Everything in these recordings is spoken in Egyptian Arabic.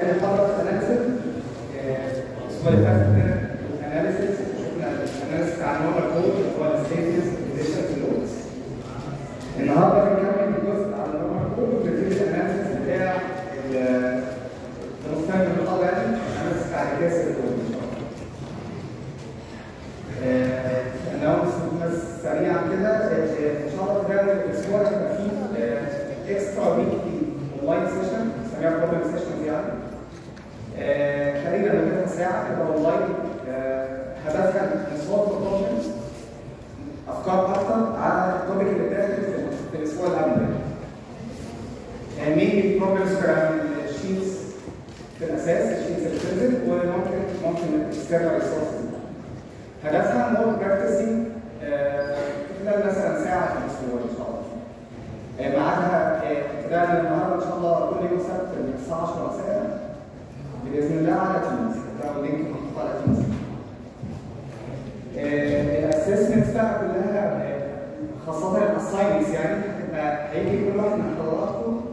الحركه اناليسيس الاسبوع اللي فات كده اناليسيس شفنا الاناليسيس بتاع النورمال كود اللي هو الستيتس كونديشنز لودز النهارده بنكمل الجزء على النورمال كود وبنبتدي الاناليسيس بتاع المستند المقابل يعني الاناليسيس بتاع الكاس الكود ان شاء الله اناونسمنت بس سريعا كده ان شاء الله خلال الاسبوع هيبقى فيه اكسترا ويكلي اونلاين سيشن بنسميها بروبلم سيشن يعني آه، تقريبا مدتها ساعه كده اونلاين آه، هدفها نصوات بروبلمز افكار اكتر على التوبيك اللي اتاخد في الاسبوع اللي قبل ده مين بروبلمز الشيتس في الاساس الشيتس اللي بتنزل وممكن ممكن اكسترنال ريسورسز هدفها مور براكتسنج خلال مثلا ساعه في الاسبوع ان شاء الله ميعادها ابتداء من النهارده ان شاء الله كل يوم سبت من الساعه 10 مساء باذن الله على تيمز هتلاقوا اللينك محطوط على تيمز الاسسمنتس بقى كلها خاصه الاساينمنتس يعني هتبقى هيجي كل واحد من حضراتكم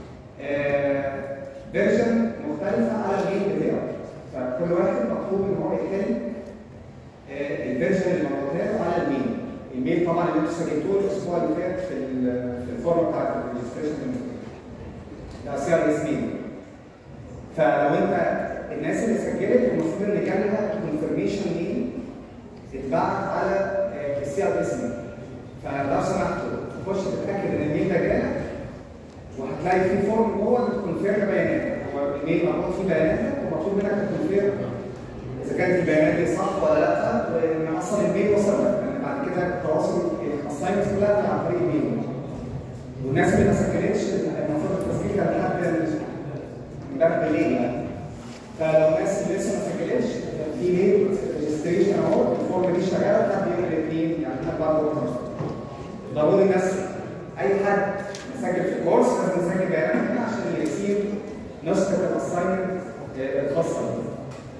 فيرجن مختلفه على الميل بتاعه فكل واحد مطلوب ان هو يحل الفيرجن اللي موجود على الميل الميل طبعا اللي انتوا سجلتوه الاسبوع اللي فات في في الفورم بتاعت الريجستريشن ده سي ار اس ميل فلو انت الناس اللي سجلت المفروض ان كان لها كونفرميشن ميل اتبعت على السي ار اس ميل فلو سمحتوا تخش تتاكد ان الميل ده جالك وهتلاقي في فورم جوه بتكونفيرم بياناتك هو الميل مربوط فيه بياناتك ومطلوب منك تكونفيرم اذا كانت البيانات دي صح ولا لا وان اصلا الميل وصل لك لان بعد كده التواصل الاساينمنتس كلها عن طريق الميل والناس اللي ما سجلتش المفروض التسجيل كان لحد امبارح بالليل يعني فلو الناس اللي لسه ما سجلتش في ميل ريجستريشن اهو الفورم دي شغاله لحد يوم الاثنين يعني لحد بعد بكره ضروري الناس اي حد مسجل في الكورس لازم يسجل بيانات عشان يريسيف نسخه الاساينمنت الخاصه بيه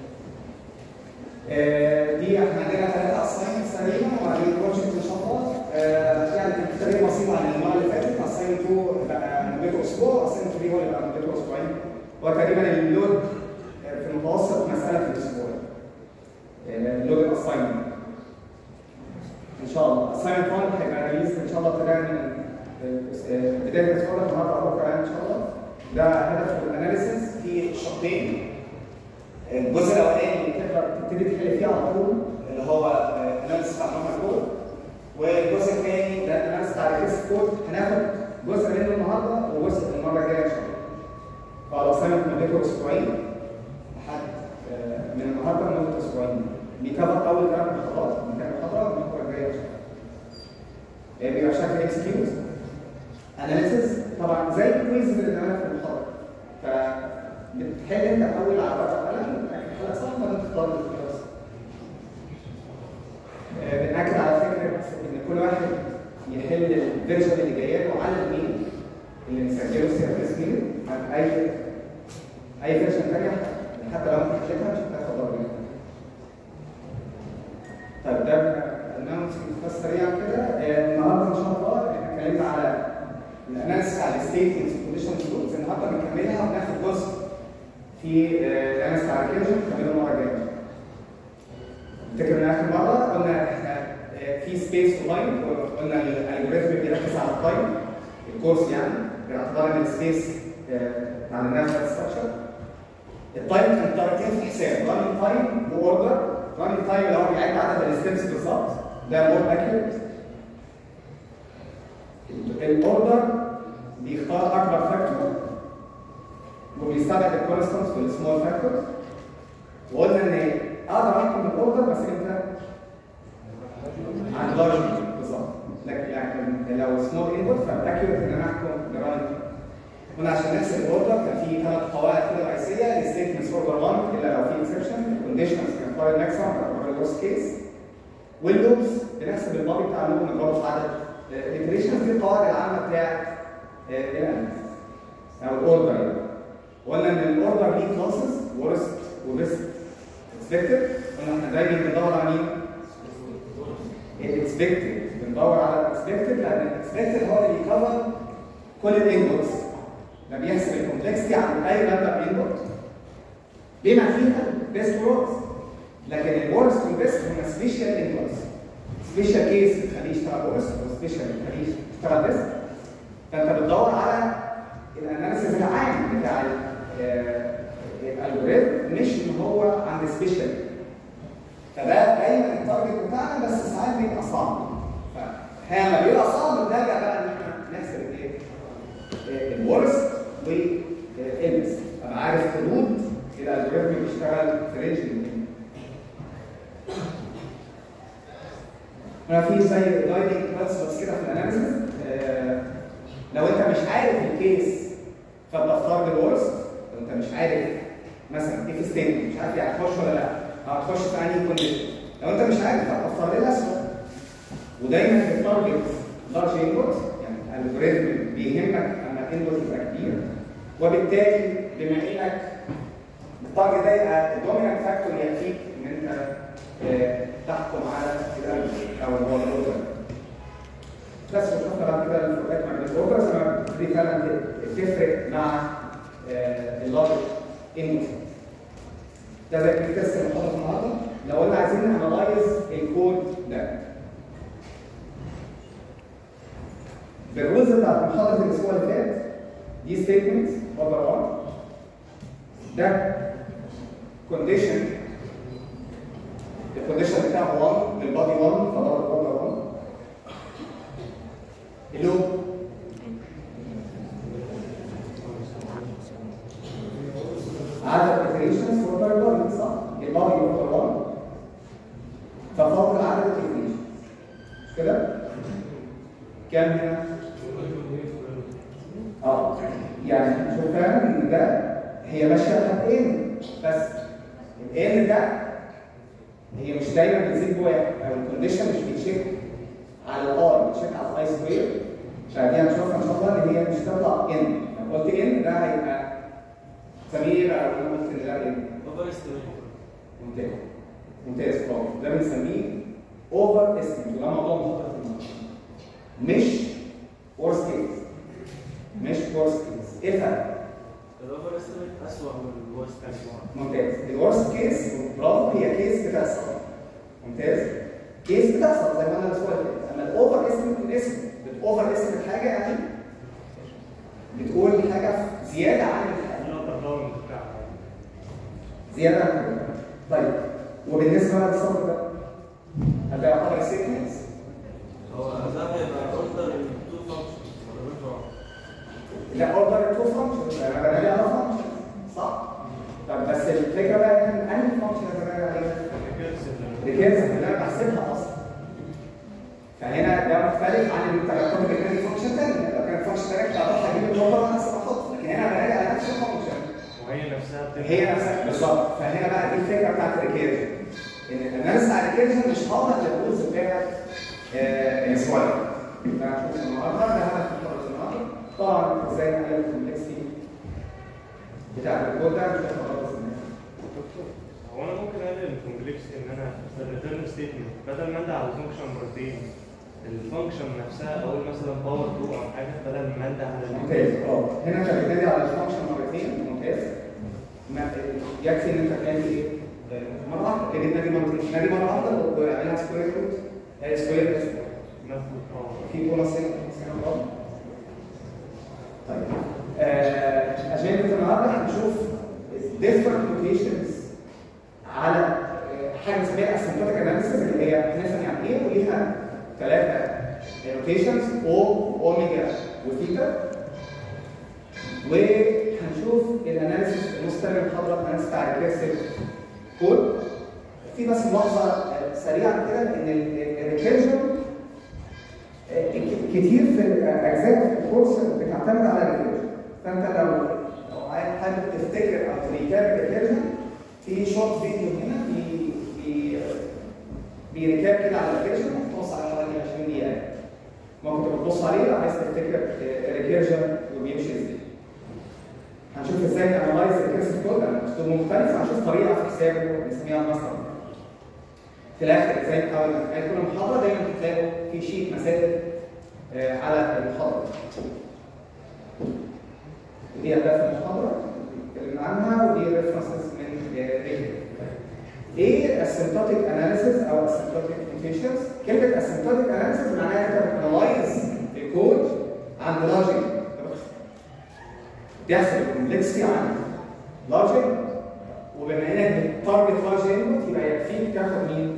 آه دي احنا عندنا ثلاثة اساينمنت تقريبا وبعدين بروجكت ان شاء الله آه يعني تقريبا بسيطة عن المرة اللي فاتت اساينمنت 2 بقى مدته اسبوع اساينمنت 3 هو اللي بقى مدته اسبوعين هو تقريبا اللود في المتوسط مسألة في الاسبوع اللود الاساينمنت ان شاء الله اساينمنت 1 هيبقى ريليز ان شاء الله ابتداء من بداية الاسبوع ده النهارده او بكره ان شاء الله ده هدف الاناليسيس في شقين الجزء الاولاني اللي تقدر تبتدي تحل فيه على طول اللي هو اناليسيس بتاع نورمال كود والجزء الثاني ده اناليسيس بتاع الكيس كود هناخد جزء منه النهارده وجزء المره الجايه ان شاء الله. فلو سنه مدته اسبوعين لحد من النهارده لمده اسبوعين بيكفر اول ثلاث محاضرات من كام محاضره من المره الجايه ان شاء الله. بيبقى شكل اكس كيوز اناليسيس طبعا زي الكويز اللي بنعملها في المحاضره ف بتحل انت اول على ورقه وقلم الحلقه صح ولا تختار الخلاص بنأكد على فكره ان كل واحد يحل الفيرجن اللي جايه له على الميل اللي مسجله سي ار اس ميل عن اي اي فيرجن ثانيه حتى لو انت حلتها مش هتاخد درجه طيب ده اناونسمنت بس سريعا كده النهارده ان شاء الله احنا اتكلمنا على الاناليسيس على الستيتمنتس كونديشنز رولز النهارده بنكملها وبناخد جزء في الاناليسيس على الكيرجن نكمله المره الجايه. افتكر من اخر مره قلنا احنا في سبيس اونلاين قلنا الالجوريزم بيركز على التايم الكورس يعني باعتبار ان السبيس عملناها في ستراكشر التايم كان طريقتين في الحساب راننج تايم واوردر راننج تايم اللي هو بيعد عدد الستبس بالظبط ده مور اكيوريت الاوردر بيختار اكبر فاكتور وبيستبعد الكونستانس والسمول فاكتورز وقلنا ان اقدر احكم الاوردر بس انت عن لارج بالظبط لكن يعني لو سمول انبوت فالاكيوريت ان انا احكم براند قلنا عشان نحسب الاوردر كان في ثلاث قواعد كده رئيسيه الستيتمنتس اوردر 1 الا لو في اكسبشن الكونديشنز كان فايل ماكسيمم او الورست كيس واللوبس بنحسب الماضي بتاع اللوب نضربه في عدد الاتريشنز دي القواعد العامه بتاعت الاناليسيس او الاوردر يعني قلنا ان الاوردر ليه كلاسز ورست وبيست اكسبكتد قلنا احنا دايما بندور على مين؟ الاكسبكتد بندور على الاكسبكتد لان الاكسبكتد هو اللي بيكفر كل الانبوتس ده بيحسب الكومبلكسيتي عن اي راندم انبوت بما فيها البيست وورست لكن الورست والبيست هم سبيشال انترست سبيشال كيس بتخليه يشتغل ورست وسبيشال بتخليه يشتغل بيست فانت بتدور على الاناليسيز العام بتاع الالجوريثم مش ان هو عند سبيشال فده دايما التارجت بتاعنا بس ساعات بيبقى صعب فهي لما بيبقى صعب بنرجع بقى ان احنا نحسب الايه الورست والبيست ابقى عارف حدود الالجوريثم بيشتغل في رينج الاثنين هنا في زي جايدنج برنسبلز كده في الاناليسيس آه لو انت مش عارف الكيس فبتختار بالورست لو انت مش عارف مثلا ايه في ستيت مش عارف يعني هتخش ولا لا او هتخش في انهي كونديشن لو انت مش عارف هتختار الاسوء ودايما التارجت لارج انبوت يعني الالجوريثم بيهمك اما الانبوت يبقى كبير وبالتالي بما انك التارجت ده يبقى الدومينانت فاكتور يكفيك ان انت آه تحكم على الالجوريثم او اللي هو الاوردر بس وشفنا بعد كده الفروقات ما بين الاوردرز لما بتبتدي فعلا تفرق مع آه اللارج انبوت ده زي كده تيست المحاضره النهارده لو قلنا عايزين نانلايز الكود ده بالرولز بتاعت محاضره الاسبوع اللي فات دي ستيتمنت اوفر 1 ده كونديشن الكونديشن بتاعه 1 للبادي 1 فضرب اوفر 1 اللوب عدد iterations for per body صح؟ البادي اوفر 1 ففاضل عدد iterations مش كده؟ كام هنا؟ اه يعني شوف فعلا ان ده هي ماشيه لحد ان بس الان ده هي مش دايما بتزيد بواحد او الكونديشن مش بيتشيك على الاي بيتشيك على الاي سكوير عشان دي هنشوفها ان شاء الله ان هي مش تطلع ان لو قلت ان ده هيبقى تسميه ايه بقى لو انا قلت ان ده ان اوفر استيميت ممتاز ممتاز برافو ده بنسميه اوفر استيميت وده موضوع محاضره النهارده مش ورست كيس مش ورست كيس ايه الفرق؟ الاوفر استيميت اسوء من الورست كيس ممتاز الورست كيس برافو هي كيس بتحصل ممتاز كيس بتحصل زي ما قلنا الاسبوع اللي فات اما الاوفر استيميت الاسم بتوفر استيميت حاجه يعني بتقول حاجه زياده عن الحاجه الابر باوند بتاعها زياده عن الحاجه طيب وبالنسبه بقى للصف ده هل ده يعتبر ستيتمنت هو ده هيبقى اوردر تو فانكشن ولا بيرجع لا اوردر تو فانكشن انا بنادي على فانكشن صح طب بس الفكره بقى ان انهي فانكشن انا بنادي عليها ريكيرسيف اللي انا بحسبها اصلا فهنا ده مختلف عن ان انت لو كنت بتنادي فانكشن ثانيه لو كانت فانكشن ثانيه كنت هروح اجيب الاوردر وانا احط لكن هنا بنادي على نفس الفانكشن وهي نفسها بتبقى هي نفسها بالظبط فهنا بقى دي الفكره بتاعت الريكيرجن ان الاناليسيس على الريكيرجن مش حاطط الرولز بتاعت آه، الاسبوع ده فهنشوف النهارده ده هدف محاضره النهارده طبعا ازاي نقلل الكومبلكسيتي بتاعت الكود ده مش هنخلص هو انا ممكن اقلل الكومبلكسيتي ان انا في الريتيرن ستيتمنت بدل ما انده على الفانكشن مرتين الفانكشن نفسها اقول مثلا باور 2 او حاجه بدل ما انده على ممتاز اه هنا انت بتنادي على الفانكشن مرتين ممتاز ما يكفي ان انت تنادي ايه؟ مره واحده ليه بتنادي مرتين؟ تنادي مره واحده واعملها سكوير روت هي سكوير روت مفهوم اه في بونص هنا بونص هنا برضه. طيب آه، اجنده النهارده هنشوف different locations على آه، حاجه بنسميها اسيمبتوتيك اناليسيس اللي هي هنفهم يعني ايه وليها ثلاثه لوكيشنز او اوميجا وثيتا وهنشوف الاناليسيس المستمر المحاضره الاناليسيس بتاع الريكيرسيف كود في بس ملاحظه آه، سريعه كده ان الريكيرجن كتير في الاجزاء في الكورس بتعتمد على الريكيرجن فانت لو لو عايز حابب تفتكر او تريكاب الريكيرجن في شورت فيديو هنا بي بي بيريكاب كده على الريكيرجن بتبص على حوالي 20 دقيقه ممكن تبص عليه لو عايز تفتكر الريكيرجن وبيمشي ازاي هنشوف ازاي نانلايز الريكيرسيف كود انا اسلوب مختلف هنشوف طريقه في حسابه بنسميها الماستر في الاخر زي ما اتعودنا في كل محاضره دايما هتلاقوا في شيت مسائل آه، على المحاضره دي اهداف المحاضره اتكلمنا عنها ودي ريفرنسز من ايه اسيمتوتيك اناليسيس او اسيمتوتيك ميوتيشنز كلمه اسيمتوتيك اناليسيس معناها انت بتانلايز الكود عند لوجيك بيحسب الكومبلكسيتي عن لوجيك وبما انك بتارجت لارج انبوت يبقى يكفيك تاخد مين؟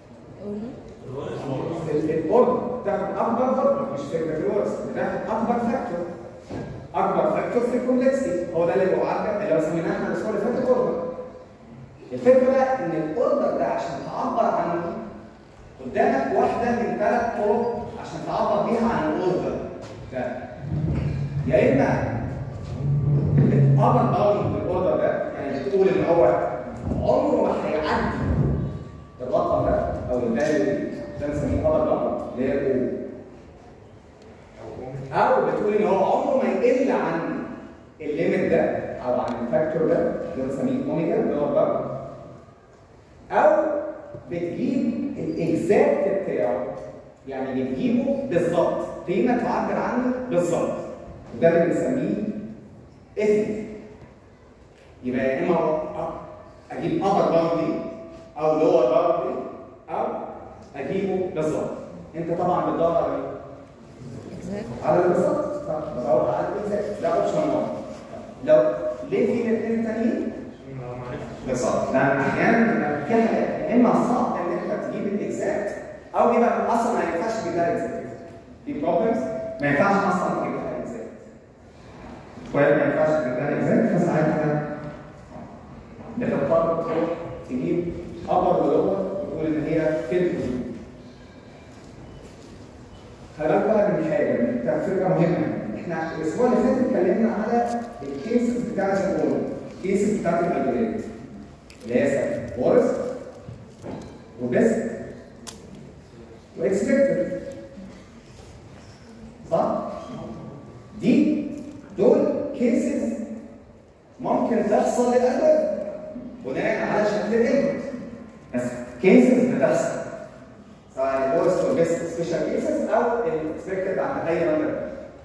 الاوردر تاخد اكبر برضه مش فكره الورث بتاخد اكبر فاكتور اكبر فاكتور في الكومبلكسيتي هو ده اللي بيعبر اللي هو سميناه احنا الاسبوع اللي فات الاوردر الفكره بقى ان الاوردر ده عشان تعبر عنه قدامك واحده من ثلاث طرق عشان تعبر بيها عن الاوردر ده يا اما بتقرب باوند بالاوردر ده يعني بتقول ان هو عمره ما هيعدي الرقم ده او الفاليو دي ده بنسميه قدر باوند اللي هي الاو او بتقول ان هو عمره ما يقل عن الليميت ده او عن الفاكتور ده اللي بنسميه اوميجا اللي هو باوند او بتجيب الاكزاكت بتاعه يعني بتجيبه بالظبط قيمه تعبر عنه بالظبط وده اللي بنسميه اثني يبقى يا اما اجيب ابر باوندري او لور باوندري او اجيبه بالظبط انت طبعا بتدور على ايه؟ على البساط بدور على الاكزاكت ده اوبشن 1 لو ليه في الاثنين التانيين؟ لو ما عرفتش بالظبط لان احيانا بيبقى في حاجات يا اما صعب ان انت تجيب الاكزاكت او بيبقى اصلا ما ينفعش تجيبها اكزاكت في بروبلمز ما ينفعش اصلا تجيبها اكزاكت شويه ما ينفعش تجيبها اكزاكت فساعتها بتضطر تروح تجيب ابر ولور وتقول ان هي في الحدود خلي بالك بقى من حاجه من فرقه مهمه احنا الاسبوع اللي فات اتكلمنا على الكيسز بتاعت الاول الكيسز بتاعت الالجوريزم اللي هي ورث وبيست واكسبكتد صح؟ دي دول كيسز ممكن تحصل للالجوريزم بناء على شكل الانبوت بس كيسز بتحصل سواء الورث والبيست سبيشال كيسز او الاكسبكتد عند اي نمبر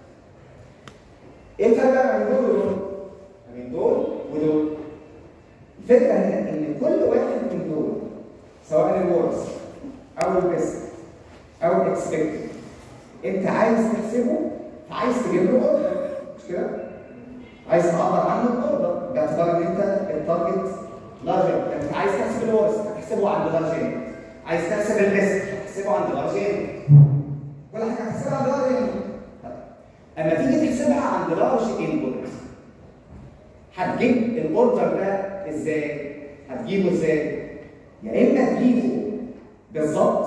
ايه الفرق بقى بين دول ودول؟ بين دول ودول الفكره هنا ان كل واحد من دول سواء الورث او البيست او الاكسبكتد انت عايز تحسبه فعايز تجيب له اوردر مش كده؟ عايز تعبر عنه باوردر باعتبار ان انت التارجت لارج انت عايز تحسب الورث هتحسبه عند لارج عايز تحسب البيست هتحسبه عند لارج كل حاجه هتحسبها عند لارج اما تيجي تحسبها عند لارج انبوت هتجيب الاوردر ده ازاي؟ هتجيبه ازاي؟ يا اما تجيبه بالظبط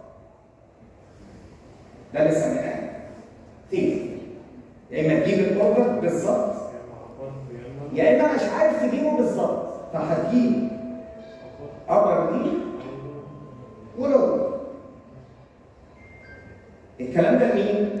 ده اللي سميناه ثيتا يا اما تجيب الاوردر بالظبط يا اما مش عارف تجيبه بالظبط فهتجيب ابر دي ولو الكلام ده لمين؟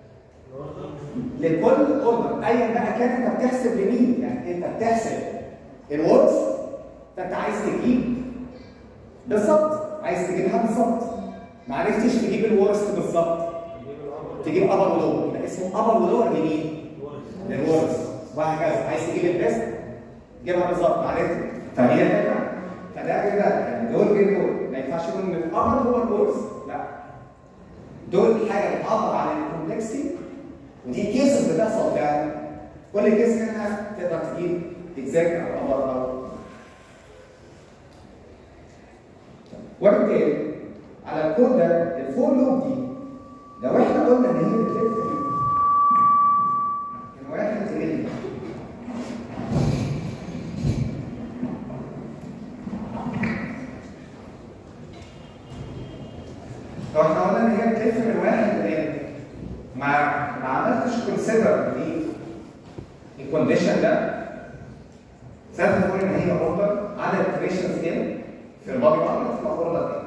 لكل اوردر ايا بقى كان انت بتحسب لمين يعني انت بتحسب الورث فانت عايز تجيب بالظبط عايز تجيبها بالظبط ما عرفتش تجيب الورث بالظبط تجيب ابر ولور يبقى اسمه ابر ولور لمين؟ للورث وهكذا عايز تجيب البيست جيبها بالظبط عرفت فهي الفكره فده كده يعني دول غير دول ما ينفعش يكون من الابر هو الورث لا دول حاجه بتعبر عن الكومبلكسيتي ودي كيسز بتحصل فعلا كل كيس منها تقدر تجيب اكزاكت او ابر او وبالتالي على الكود ده الفور لوب دي لو احنا قلنا ان هي بتلف من واحد ل لو احنا قلنا ان هي بتلف من واحد ل ما ما عملتش كونسيدر دي الكونديشن ده ساعتها تقول ان هي اوردر على التريشنز ان في الماضي عملت تبقى اوردر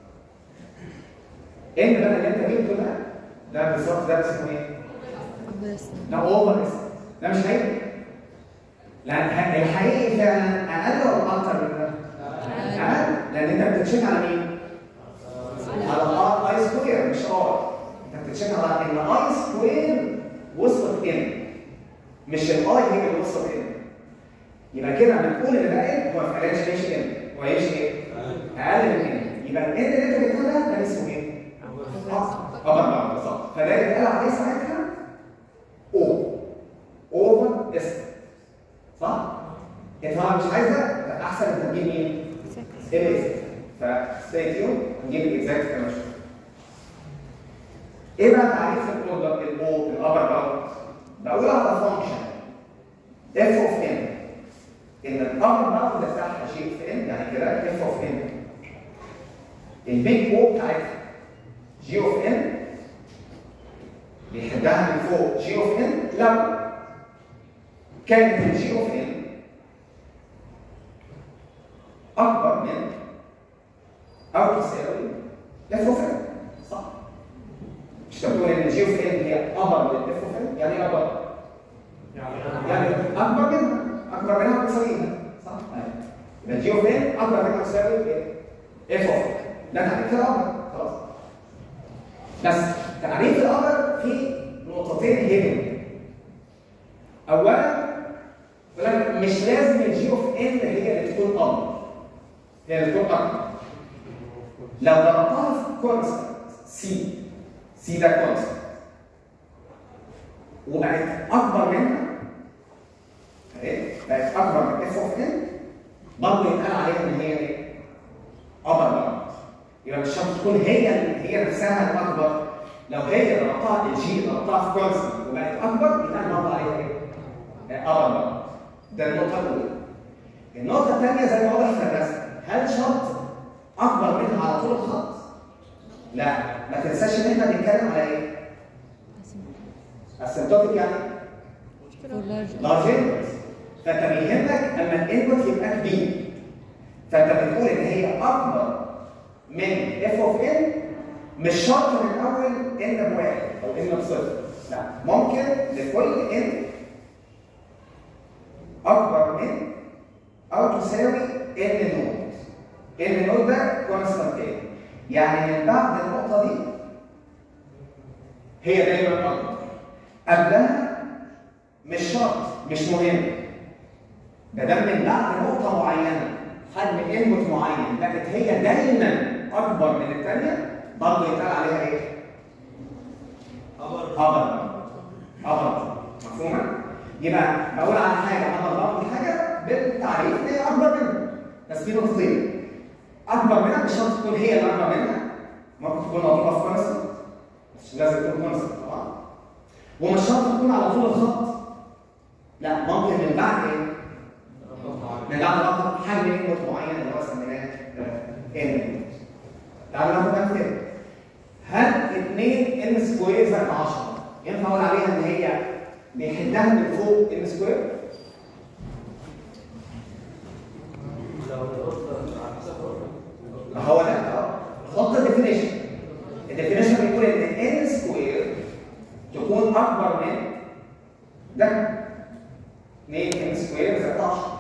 ان ان بقى اللي انت جبته ده ده بالظبط ده اسمه ايه؟ ده اوفر اسم ده مش حقيقي لان الحقيقي فعلا اقل ولا اكتر من ده؟ اقل لان انت بتتشيك على مين؟ على ار اي سكوير مش ار انت بتتشيك على ان اي سكوير وصلت ان مش الاي هي اللي وصلت ان يبقى كده بتقول ان ده ان هو فعلا ماشي ان ما هيش ايه؟ اقل من ان يبقى الان اللي انت جبتها ده ده اسمه ايه؟ ابر باوند بالظبط فده يتقال عليه ساعتها او اوفر اسم صح؟ انت طبعا مش عايزه يبقى احسن انت تجيب مين؟ الاكزاكت فستي تيون نجيب الاكزاكت كمان شويه ايه بقى تعريف الاوردر الاو الابر باوند؟ بقول على فانكشن اف اوف ان ان الابر باوند بتاعها شيء في ان يعني كده اف اوف ان البيج او بتاعتها جي اوف ان بيحدها من فوق جي اوف ان لو كانت الجي اوف ان اكبر من او تساوي اف اوف ان صح مش بتقول ان الجي اوف ان هي اكبر من الاف اوف ان يعني ايه اكبر يعني اكبر منها اكبر منها بتساويها صح يبقى الجي اوف ان اكبر منها تساوي اف اوف ان ده تعريف الامر خلاص بس تعريف الامر فيه نقطتين هيدن اولا يقول لك مش لازم الجي اوف ان هي اللي تكون امر هي اللي تكون امر لو ضربتها في كونستنت سي سي ده كونستنت وبقت اكبر منها اهي بقت اكبر من اف اوف ان برضه يتقال عليها ان هي ايه؟ ابر باوند يبقى مش شرط تكون هي هي نفسها الاكبر لو هي ضربتها الجي ضربتها في كونستنت وبقت اكبر يبقى برضه عليها ايه؟ ابر باوند ده النقطه الاولى النقطه الثانيه زي ما واضح في الرسم هل شرط اكبر منها على طول الخط؟ لا ما تنساش ان احنا بنتكلم على ايه؟ اسيمتوتيك يعني لارج انبوت فانت بيهمك اما الانبوت يبقى كبير فانت بتقول ان هي اكبر من اف اوف ان مش شرط من اول ان بواحد او ان بصفر لا ممكن لكل ان اكبر من او تساوي ان نود ان نود ده كونستانت يعني من بعد النقطه دي هي دايما اكبر قبلها مش شرط مش مهم ده ده من بعد نقطه معينه حجم انبوت معين بقت هي دايما اكبر من الثانيه برضه يتقال عليها ايه؟ ابر ابر مفهومه؟ يبقى بقول على حاجه ابر برضه حاجه بالتعريف ان هي اكبر منها بس في نقطتين اكبر منها مش شرط تكون هي اللي اكبر منها ممكن تكون مضروبه في كونستنت مش لازم تكون كونستنت طبعا ومش شرط تكون على طول الخط لا ممكن من بعد ايه؟ من بعد رقم حجم انبوت معين اللي هو سميناه ان تعالوا ناخد امثله هل 2 ان سكوير زائد 10 ينفع اقول عليها ان هي بيحدها من فوق ان سكوير؟ ما هو ده اه حط الديفينيشن الديفينيشن بيقول ان ان سكوير تكون اكبر من ده 2 ان سكوير زائد 10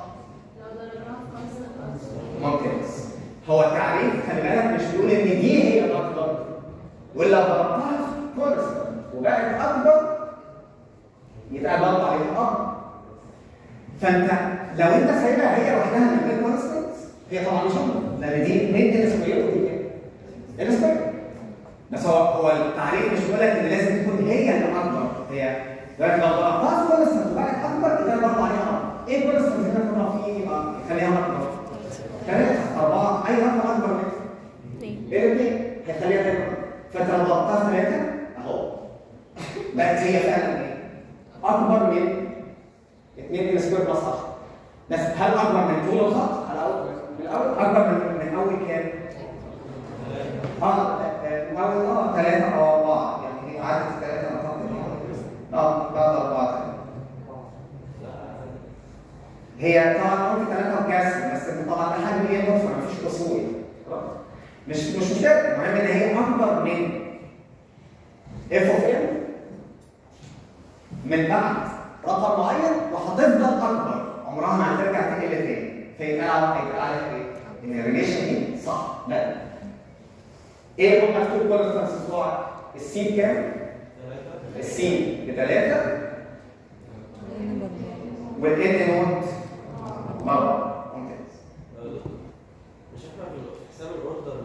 ممتاز هو التعريف خلي بالك مش بيقول ان دي هي الاكبر ولا ضربتها في كونستنت وبقت اكبر يبقى برضه عليها اكبر فانت لو انت سايبها هي لوحدها من غير كونستنت هي طبعا مش اكبر لان دي 2 ان سكوير ودي ايه؟ ان سكوير بس هو هو التعريف مش بيقول لك ان لازم تكون هي اللي اكبر هي دلوقتي لو ضربتها في كونستنت وبقت اكبر يبقى برضه عليها اكبر ايه كونستنت هنا كنا فيه يبقى يخليها اكبر ثلاثة أربعة أي رقم أكبر من إيه الاثنين هيخليها تكبر فأنت لو ضغطتها ثلاثة أهو بقت هي فعلا إيه؟ أكبر من 2 ان سكوير بلس 10 بس هل أكبر من طول الخط؟ هل أول من الأول أكبر من من أول كام؟ اه من أول اه ثلاثة أو أربعة يعني هي عدد الثلاثة أعتقد اه بعد أربعة هي طبعا ممكن ثلاثة وكسر بس انت طبعا ده حجم ايه نقطة مفيش اصول مش مش مشكلة المهم ان هي اكبر من اف اوف ان من بعد رقم معين وهتفضل اكبر عمرها ما هترجع تقل تاني فيتقال على هيتقال عليها ايه؟ ان الريليشن دي صح لا ايه هم مكتوب كونستانس بتوع السي بكام؟ السي بثلاثة والان نوت مرة ممتاز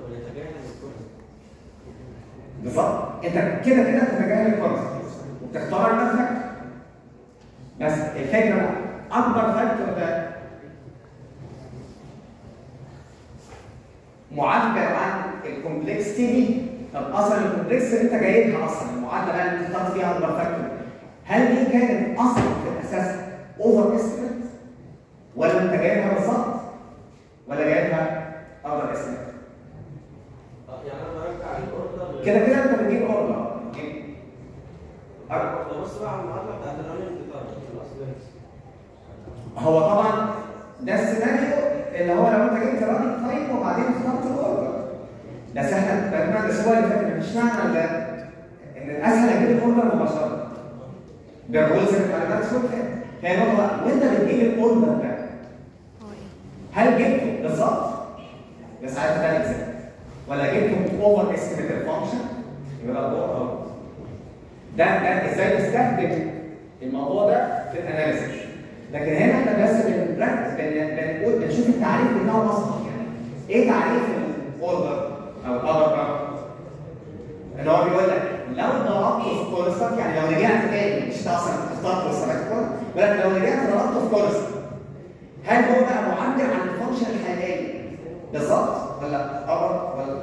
بالظبط انت كده كده بتتجاهل الكونسبت وبتختار الماث فاكتور بس الفكره بقى اكبر فاكتور ده معبر عن الكومبلكسيتي دي طب اصلا الكومبلكسيتي اللي انت جايبها اصلا المعادله بقى اللي انت اخترت فيها اكبر فاكتور هل دي كانت اصلا في الاساس اوفر استيميت ولا انت جايبها بالظبط ولا جايبها اكبر استيميت يعني انا برجع الاوردر كده كده انت بتجيب اوردر بتجيب أكبر. ببص بقى على المعادله بتاعت الرننج تايم الاصليه هو طبعا ده السيناريو اللي هو لو انت جبت راننج تايم وبعدين اخترت الاوردر بس احنا اتكلمنا الاسبوع اللي فات مش معنى ده ان الاسهل اجيب الاوردر مباشره بالرولز اللي اتعلمناها الاسبوع اللي فات هي نقطه بقى وانت بتجيب الاوردر ده هل جبته بالظبط بساعتها ده الاكزامبل ولا جبته اوفر استيميت الفانكشن يبقى ده اوفر ده ده ازاي نستخدم الموضوع ده في الاناليسيس لكن هنا احنا بس بنركز بن- بنقول بنشوف التعريف بتاعه اصلا يعني ايه تعريف الاوردر او الابر اللي هو بيقول لك لو ضربته في كونستانت يعني لو رجعت تاني مش انت اصلا اخترت وثبت كون ولكن لو رجعت ضربته في كونستانت هل هو بقى معبر عن الفانكشن الحاليه بالظبط ولا ابر ولا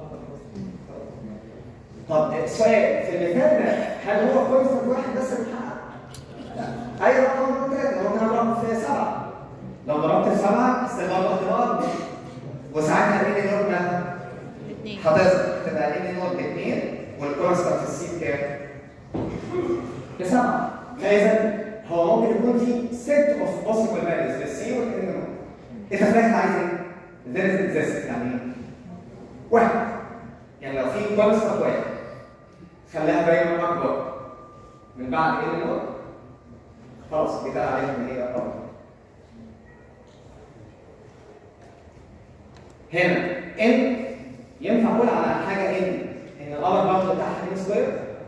طب السؤال في المثال ده هل هو كونستانت واحد بس اللي محقق؟ لا اي رقم ممكن لو كان ضرب في سبعه لو ضربت في سبعه استمر اختبار وساعتها مين اللي يرمى؟ الاثنين هتظهر تبقى ان نوت باثنين والكونستانت السي بكام؟ بسبعه فاذا هو ممكن يكون في set of possible values للسي والان نوت انت في الاخر عايز ايه؟ there is exist يعني ايه؟ واحد يعني لو في كونستانت واحد خليها دايما اكبر من بعد ان نوت خلاص بيتقال عليها ان هي اكبر هنا ان ينفع اقول على حاجه ان ان الابر باوند بتاعها ان سكوير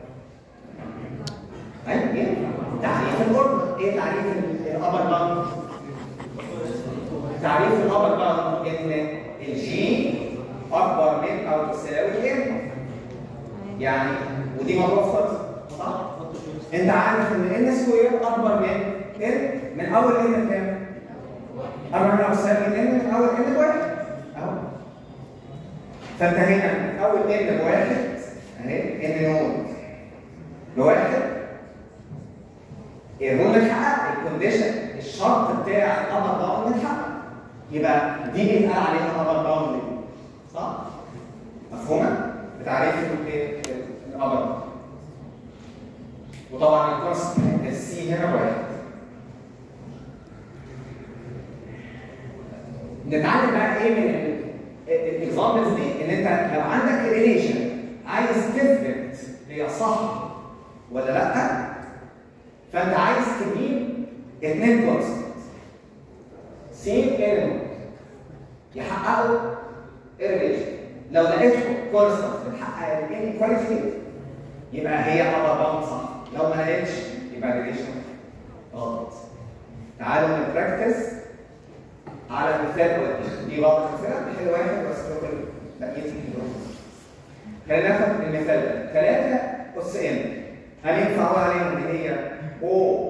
ايوه ينفع تعريف الاوردر ايه تعريف الابر باوند تعريف الابر باوند ان الجي اكبر من او تساوي الان يعني ودي مضروبه في خط صح انت عارف ان ان سكوير اكبر من ان من اول ان كام اكبر من او تساوي ان من اول ان بواحد اهو فانت هنا من اول ان بواحد اهي ان نود بواحد الرول اتحقق الكونديشن الشرط بتاع الابر باوند اتحقق يبقى دي بيتقال عليها ابر باوند صح؟ مفهومه؟ بتعريف الايه؟ الابر باوند وطبعا الكونستنت السي هنا واحد نتعلم بقى ايه من الاكزامبلز دي ان انت لو عندك ريليشن عايز تثبت هي صح ولا لا فانت عايز تجيب اثنين كونستنت سيم ايلمنت يحققوا الريليشن لو لقيتهم كونستنت بتحقق الانيكواليتي يبقى هي ابر باوند صح لو ما لقيتش يبقى الريليشن غلط تعالوا نبراكتس على مثال واحد دي بعض الامثله حلو واحد بس نقول بقيه الحلول خلينا ناخد المثال ده 3 اس ان هل ينفع اقول عليهم ان هي او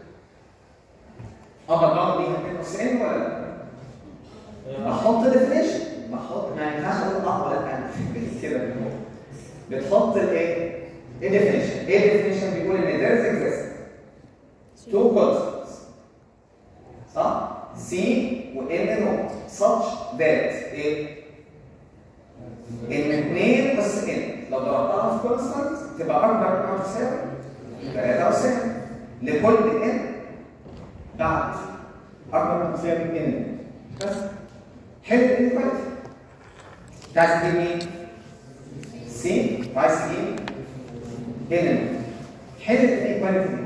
ابر باوند دي 2 اس ان ولا لا؟ بحط ديفينيشن بحط ما ينفعش اقول اه ولا لا كده بالموضوع. بتحط الايه؟ الديفينيشن ايه الديفينيشن بيقول ان there is exist two constants صح؟ C و N نوت such that ايه؟ ان 2 اس N لو ضربتها في constant تبقى اكبر من او تساوي 3 اس N لكل N بعد اكبر من او تساوي N بس حل الانيكواليتي عايز تجيب مين؟ سي عايز تجيب هنا حل الانيكواليتي دي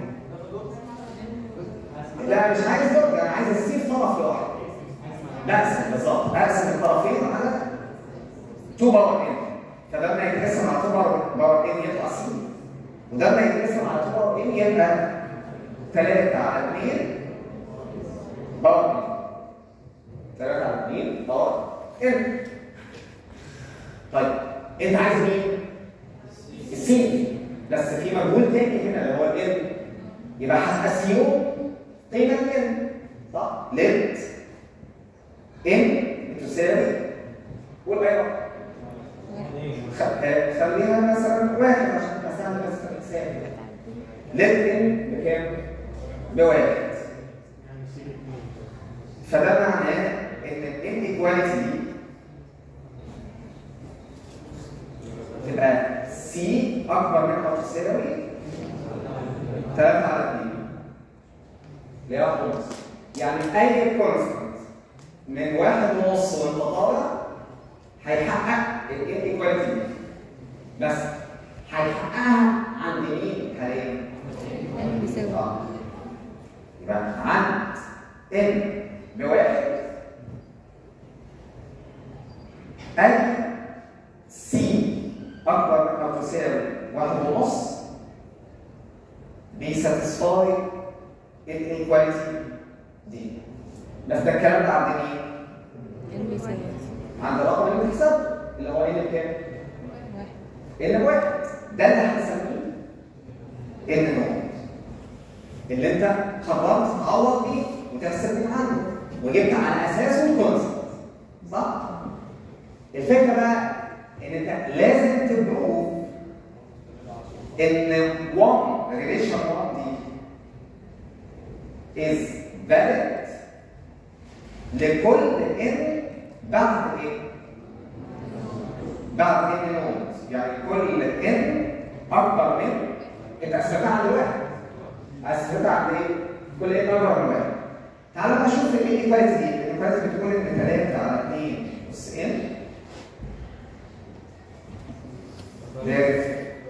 لا مش عايز درجه انا عايز السي في طرف لوحده بقسم بالظبط اقسم الطرفين على 2 باور ان فده لما يتقسم على 2 باور ان يطلع سي وده لما يتقسم على 2 باور ان يبقى 3 على 2 باور ان 3 على 2 باور ان طيب انت عايز مين؟ السي بس في مجهول تاني هنا اللي هو الان يبقى هتقسمه قيمه الان صح؟ ليت ان بتساوي والباقي خ- آه، خليها مثلا واحد عشان تبقى سهل بس تتساوي ليت ان بكام؟ بواحد يعني سي اتنين فده معناه ان الانيكواليتي دي تبقى سي اكبر من او تساوي 3 على 2 اللي هي واحد ونص يعني اي كونستنت من واحد ونص وانت طالع هيحقق الانيكواليتي دي بس هيحققها عند مين حاليا؟ يعني بيساوي اه يبقى عند ان بواحد اي سي اكبر من او تساوي واحد ونص بيساتسفاي الانيكواليتي دي بس ده الكلام ده عند مين؟ يعني بيساوي عند الرقم اللي بتحسبه اللي هو ان بكام؟ واحد ان بواحد ده اللي هنسميه ان نوت اللي انت قررت تعوض بيه وتحسب من عنه وجبت على اساسه كونسبت صح؟ الفكره بقى ان انت لازم تبقوا ان 1 ريليشن 1 دي is valid لكل ان بعد ايه؟ بعد ان نوت يعني كل ان اكبر من انت اثبتها عند واحد اثبتها عند ايه؟ كل ان اكبر من واحد تعالوا بقى نشوف الايكواليتي دي الايكواليتي بتقول ان 3 على 2 اس ان زائد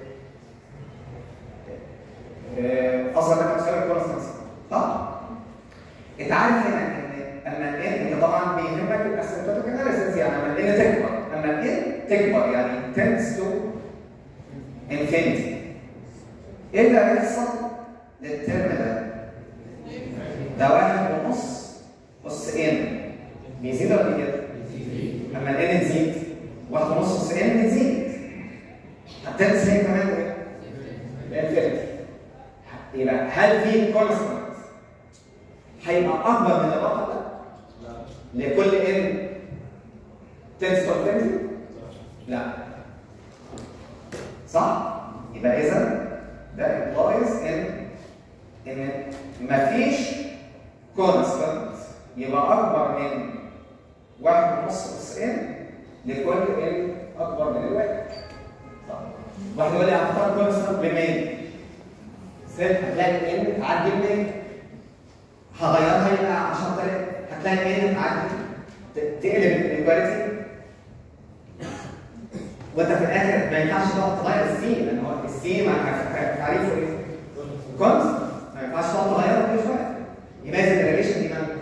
آه، اصغر من تساوي كونستانس صح؟ انت عارف هنا ان اما الان انت طبعا بيهمك الاسيمتوتيك اناليسيس يعني اما الان تكبر اما الان تكبر يعني tends to infinity ايه اللي هيحصل للترم ده؟ ده واحد ونص اس ان بيزيد ولا بيقل؟ اما الان تزيد واحد ونص اس ان تزيد هتنسى هي كمان ايه؟ الانفينيتي يبقى هل في كونستانت هيبقى اكبر من الرقم ده؟ لكل ان تنس تو انفينيتي؟ لا صح؟ يبقى اذا ده implies ان ان مفيش كونستانت يبقى اكبر من واحد ونص اس ان لكل ان اكبر من الواحد صح؟ واحد يقول لي هختار كونستانت ب 100 سيب هتلاقي ان تعدي ال 100 هغيرها يبقى 10000 هتلاقي ان تعدي ت- تقلب الايكواليتي وانت في الاخر ما ينفعش تقعد تغير السي لان هو السي مع تعريفه ايه؟ كونست ما ينفعش تقعد تغيره كل شويه يبقى اذا الريليشن دي مالها؟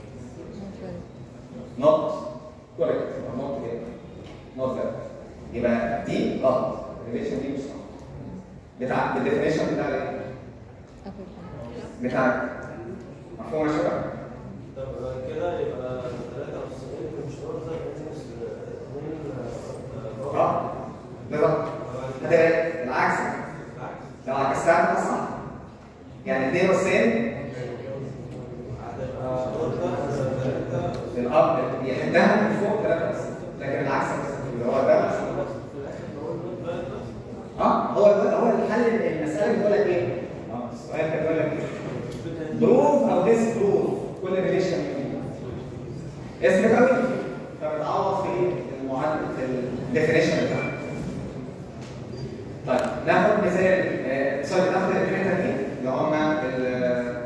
نوت كوريكت نوت كده نوت كده يبقى دي غلط الريليشن دي مش صح بتاع الديفينيشن بتاع ايه؟ بتاع مفهوم يا شباب؟ طب كده يبقى 93 مش اوردر ماينس 2 اه بالظبط ده العكس لو عكستها تبقى صح يعني 92 هتبقى اوردر 3 الاب يحدها من فوق ثلاثة بس لكن العكس اللي هو ده بس. اه هو هو الحل المساله بتقول لك ايه؟ اه السؤال كان بيقول لك ايه؟ بروف او ديس بروف كل ريليشن اسمك قوي فبتعوض في المعادله في الديفينيشن بتاعك طيب ناخد مثال آه، سوري ناخد الاثنين تانيين اللي هم ال-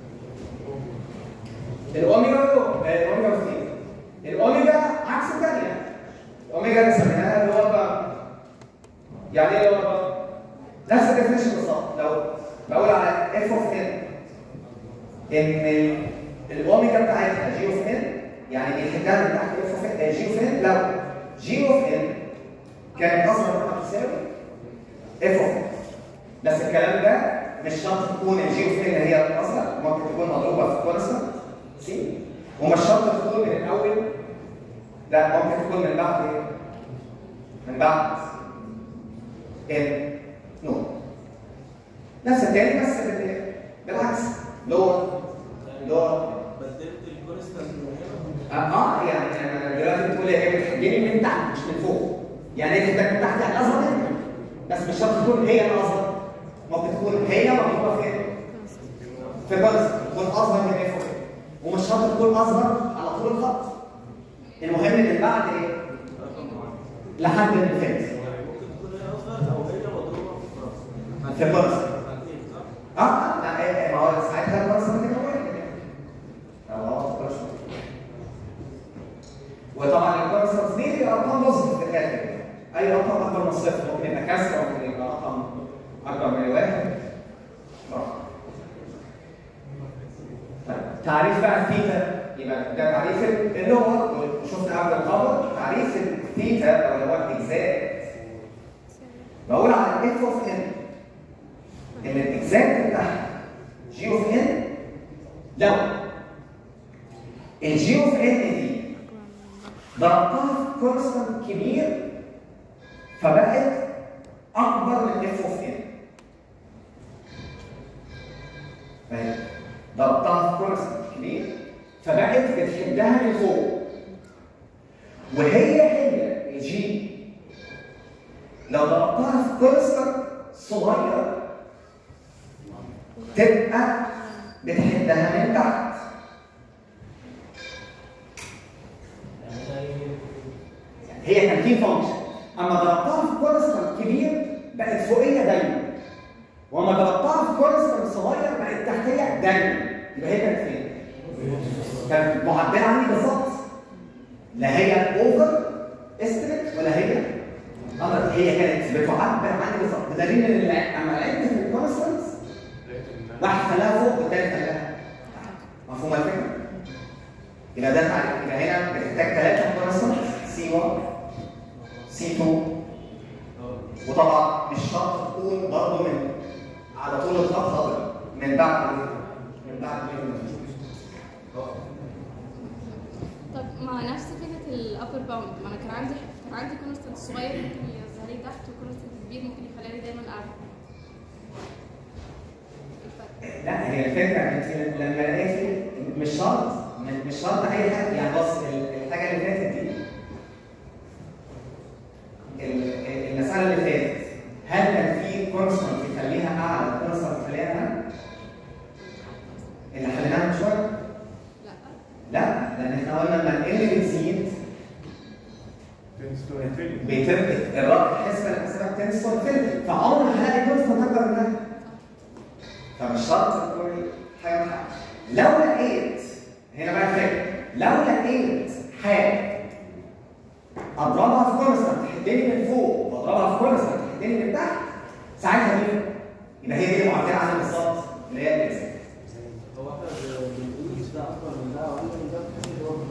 الاوميجا والرو- آه، الاوميجا والثيتا الاوميجا عكس الثانيه الاوميجا اللي سميناها اللي هو بقى يعني ايه اللي هو بقى؟ نفس الديفينيشن بالظبط لو بقول على اف اوف ان ان ال- الاوميجا بتاعتها جي اوف ان يعني بيحدها من تحت اف اوف ان جي اوف ان لو جي اوف ان كانت اصغر من أو تساوي اف اوف ان بس الكلام ده مش شرط تكون الجي اوف ان هي الاصغر ممكن تكون مضروبه في كونستنت سي ومش شرط تكون من الاول لا ممكن تكون من بعد ايه؟ من بعد ان نو نفس التاني بس بال- بالعكس لور لور بدلت الكونستانت من هنا اه آه، يعني انا دلوقتي بتقول هي بتحجني من تحت مش من فوق يعني انت من تحت يعني اصغر منك بس مش شرط تكون هي الاصغر ممكن تكون هي مضروبه في في بلس تكون اصغر من ايه فوق ومش شرط تكون اصغر على طول الخط المهم ان بعد ايه رقم معين لحد الفينس ممكن تكون هي اصغر او هي مضروبه في راس في بلس الاثنين صح؟ اه لا إيه، ما هو ساعتها البلس ممكن يبقى واحد يعني او هو بلس وطبعا الكونستنس دي ارقام بوزيتيف في الاخر اي رقم اكبر من الصفر ممكن يبقى كسر ممكن يبقى رقم اكبر من الواحد طبعا. طيب، تعريف بقى الثيتا يبقى ده تعريف اللغه وشفنا قبل الخبر تعريف الثيتا او اللي هو الاجزاء بقول على الاف اوف ان ان الاكزاكت بتاعها جي اوف ان لو الجي اوف ان دي ضربتها في كونستانت كبير فبقت اكبر من اف اوف ان فاهم ضربتها في كونستانت كبير فبقت بتحدها من فوق وهي هي الجي لو ضربتها في كونستانت صغير تبقى بتحدها من تحت هي كان في فانكشن اما ضربتها في كونستانت كبير بقت فوقيه دايما واما ضربتها في كونستانت صغير بقت تحتيه دايما يبقى هي كانت فين؟ كانت معدله عندي بالظبط لا هي اوفر استريت ولا هي أمر هي كانت بتعبر عني بالظبط بدليل ان الع- اما لعبت في الكونستانت واحد خلاها فوق والتاني خلاها تحت. مفهوم الفكره؟ يبقى ده تعريف يبقى هنا بتحتاج ثلاثه كونستانت سي 1 سي 2 وطبعا مش شرط تكون برضه من على طول الخط خضر من بعد من بعد طب مع نفس فكره الابر باوند ما انا كان عندي كان عندي كونستنت صغير ممكن يظهر لي تحت وكونستنت كبير ممكن يخليني دايما اعلى الفرق. لا هي الفكره انت لما لقيتي مش شرط م- مش شرط اي حاجه يعني بص ال- الحاجه اللي فاتت دي ال- ال- المساله اللي فاتت هل كان في كونستنت يخليها اعلى وكونستنت يخليها اقل؟ اللي حليناها من شويه؟ لا لا لان احنا قلنا لما ال بتزيد tends to infinity. بيتم الرقم الحسبه اللي حسبها تنس تو انفينيتي فعمر ما هلاقي كونستنت اكبر منها فمش شرط تكون حاجه من حاجه لو لقيت هنا بقى الفكره لو لقيت حاجه اضربها في كونستنت تحدني من فوق واضربها في كونستنت تحدني من تحت ساعتها دي يبقى هي دي المعادله عندي بالظبط اللي هي الاكس هو احنا بنقول ده اكبر من ده واقل من ده بحيث ان هو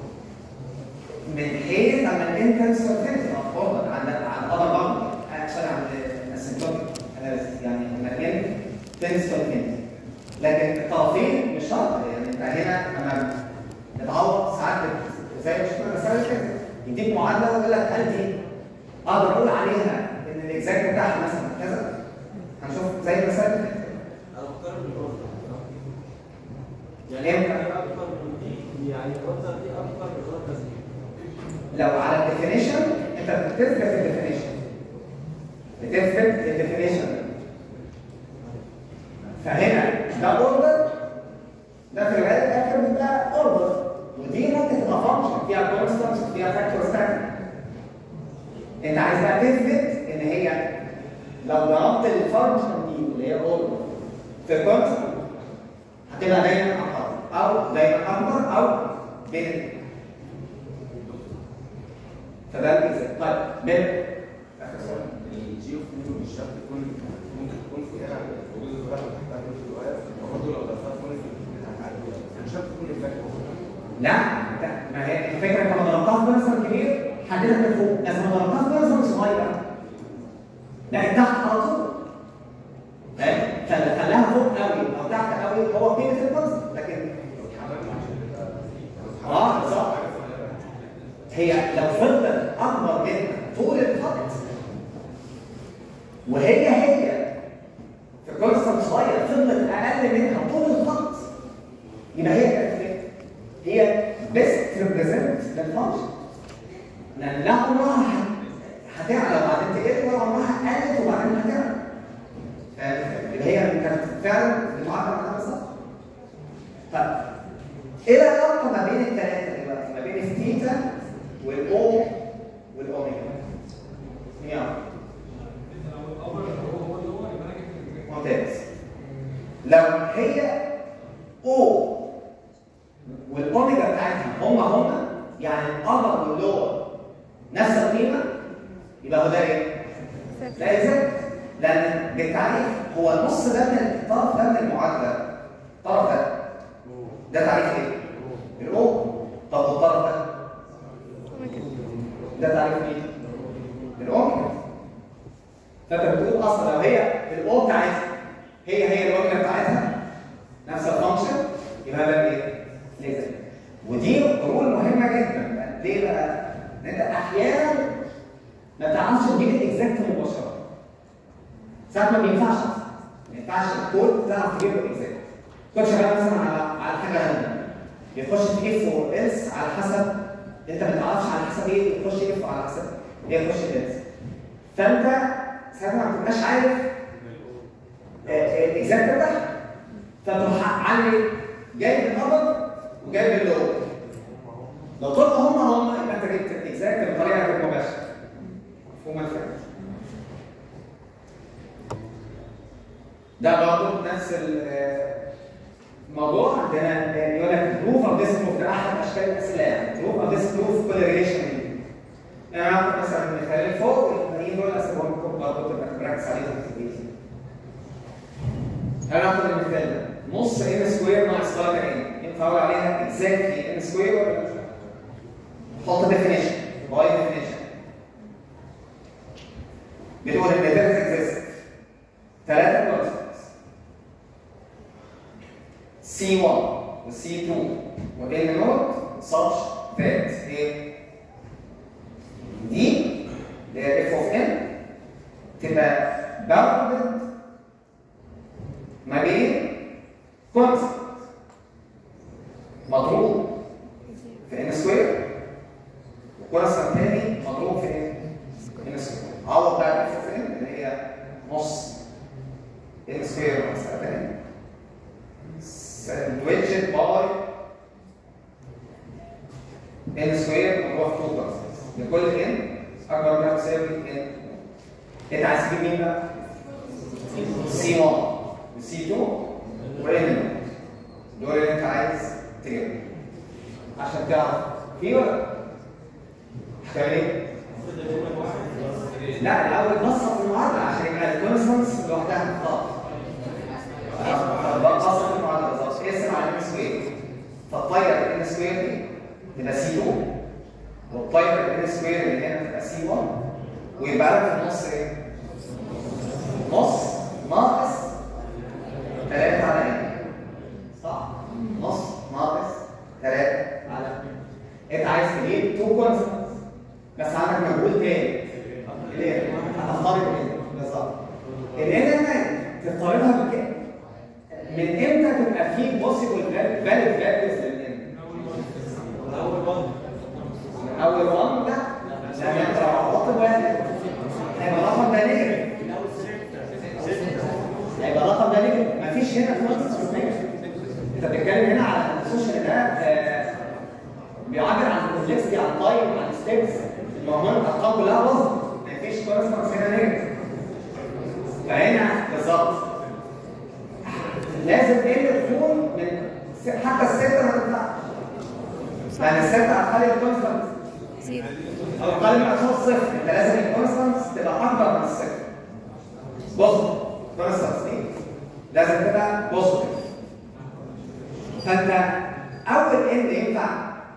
من حيث اما الانتنس والفينتي افضل عند عند اذر بعض اكشن عند الاسيمتوتيك يعني اما الان تنس والفينتي لكن الطرفين مش شرط يعني انت هنا اما بتعوض ساعات بت- زي مش المساله اللي فاتت يديك معادله ويقول لك هل دي اقدر اقول عليها ان الاكزاكت بتاعها مثلا كذا هنشوف زي المساله اللي فاتت انا بقارن بالاوردر يعني يعني امتى؟ دي اكبر من دي يعني الاوردر دي اكبر من الاوردر دي لو على الديفينيشن انت بتثبت الديفينيشن بتثبت الديفينيشن فهنا ده اوردر ده في الغالب الاخر بيبقى اوردر ودي ممكن تبقى فانكشن فيها كونستانس وفيها فاكتورز ثانيه انت عايز بقى تثبت ان هي لو ضربت الفانكشن دي اللي هي اوردر في كونستانت هتبقى دايما اقل او دايما اكبر او بين الاثنين فده الجزء طيب من اخر سؤال الجيو فلو مش شرط تكون ممكن تكون في هنا وجود الغرف تحتها جزء صغير وبرضه لو ضفتها تكون هتعدي مش شرط تكون الفاكهه لا ده- ما هي الفكره انت لما ضربتها في بنسر كبير حددها من فوق لكن لما ضربتها في بنسر صغير لا تحت على طول فاهم؟ فاللي خلاها فوق قوي او تحت قوي هو قيمه البنسر لكن اه بالظبط هي لو فضلت اكبر منها طول الخط وهي هي في كونستانت صغير فضلت اقل منها طول الخط يبقى هي كانت فين؟ هي بيست ريبريزنت للفانكشن لان لا عمرها هت- هتعلى وبعدين تقل ولا عمرها قلت وبعدين هتعلى فاهم؟ يبقى هي كانت فعلا بتعبر عنها بالظبط طيب ايه العلاقه ما بين الثلاثه دلوقتي؟ ما بين الثيتا والاو والاوميجا؟ مين يعرف؟ ممتاز لو هي او والاوميجا بتاعتها هم هم يعني الابر واللور نفس القيمه يبقى هو ده ايه؟ لا يزال لان بالتعريف هو النص ده من الطرف ده من المعادله الطرف ده ده تعريف ايه؟ الاو طب والطرف ده ده تعريف ايه؟ الاوميجا فانت بتقول اصلا لو هي الاو بتاعتها هي هي الاوميجا بتاعتها نفس الفانكشن يبقى ده ايه؟ لازم ودي رول مهمه جدا ليه بقى؟ ان انت احيانا ما بتعرفش تجيب الاكزاكت مباشره ساعات ما بينفعش أصلاً. ما ينفعش الكود تعرف تجيب له اكزاكت كنت شغال مثلا على على حاجه ثانيه بيخش في اف والس على حسب انت ما تعرفش على حسب ايه يخش اف على حسب ايه يخش الس فانت ساعتها ما بتبقاش عارف الاكزاكت بتاعها فتروح عامل جايب الابر وجايب اللور لو طلعوا هم هم يبقى انت جبت الاكزاكت بطريقه غير مباشره مفهوم الفكره ده برضه نفس الموضوع عندنا يقول لك بروف او ديسبروف ده احد اشكال الاسئله يعني بروف او ديسبروف كل ريليشن يعني انا هاخد مثلا المثال اللي فوق والباقيين دول اسيبهم لكم برضه تبقى مركز عليهم في البيت انا هاخد المثال ده نص ان سكوير ناقص 3 ان ينفع اقول عليها اكزاكتلي ان سكوير ولا لا؟ حط ديفينيشن باي ديفينيشن بتقول ان there exist ثلاثة constants C1 و C2 و N نوت such that ايه دي اللي هي f of n تبقى bounded ما بين constant مضروب في n سكوير وكونستانت تاني مضروب في ايه؟ n سكوير عوض بقى f of n اللي هي نص n سكوير ناقص 3 ساندويتشد باي n سكوير مضروب في 2 كونستانتس لكل n اكبر من أو تساوي n انت عايز تجيب مين بقى؟ C1 و C2 و N دول اللي انت عايز تجيبهم عشان تعرف في ولا لا؟ هتعمل ايه؟ لا الاول نصف المعادله عشان يبقى الكونستانس لوحدها مختار نصف المعادله بالظبط اقسم على ان سكوير فالطايره ان سكوير دي تبقى سي 2 والطايره ان سكوير اللي هنا تبقى سي 1 ويبقى لك في النص ايه؟ نص ناقص 3 على ايه؟ صح؟ نص ناقص 3 على انت عايز تجيب 2 كونستانس بس عندك مجهول تاني اللي هي هتفترض ايه؟ بالظبط ان هنا تفترضها بكام؟ من امتى تبقى في بوسيبل فاليد فاليوز للان؟ من اول وان من اول 1 لا لان انت لو عوضت بواحد هيبقى الرقم ده نيجاتيف هيبقى الرقم ده نيجاتيف مفيش هنا كونستنس نيجاتيف انت بتتكلم هنا على السوشيال ده آه، بيعبر عن الكومبلكسيتي عن تايم عن ستيبس المهم الارقام كلها باظت مفيش كونستنس هنا نيجاتيف فهنا بالظبط لازم ان تكون من س- حتى الستة ما تطلعش يعني الستة هتخلي الكونستنت زيرو اقل من اشخاص صفر انت لازم الكونستنس تبقى اكبر من الصفر بوزيتيف كونستنس دي لازم تبقى بوزيتيف فانت اول ان ينفع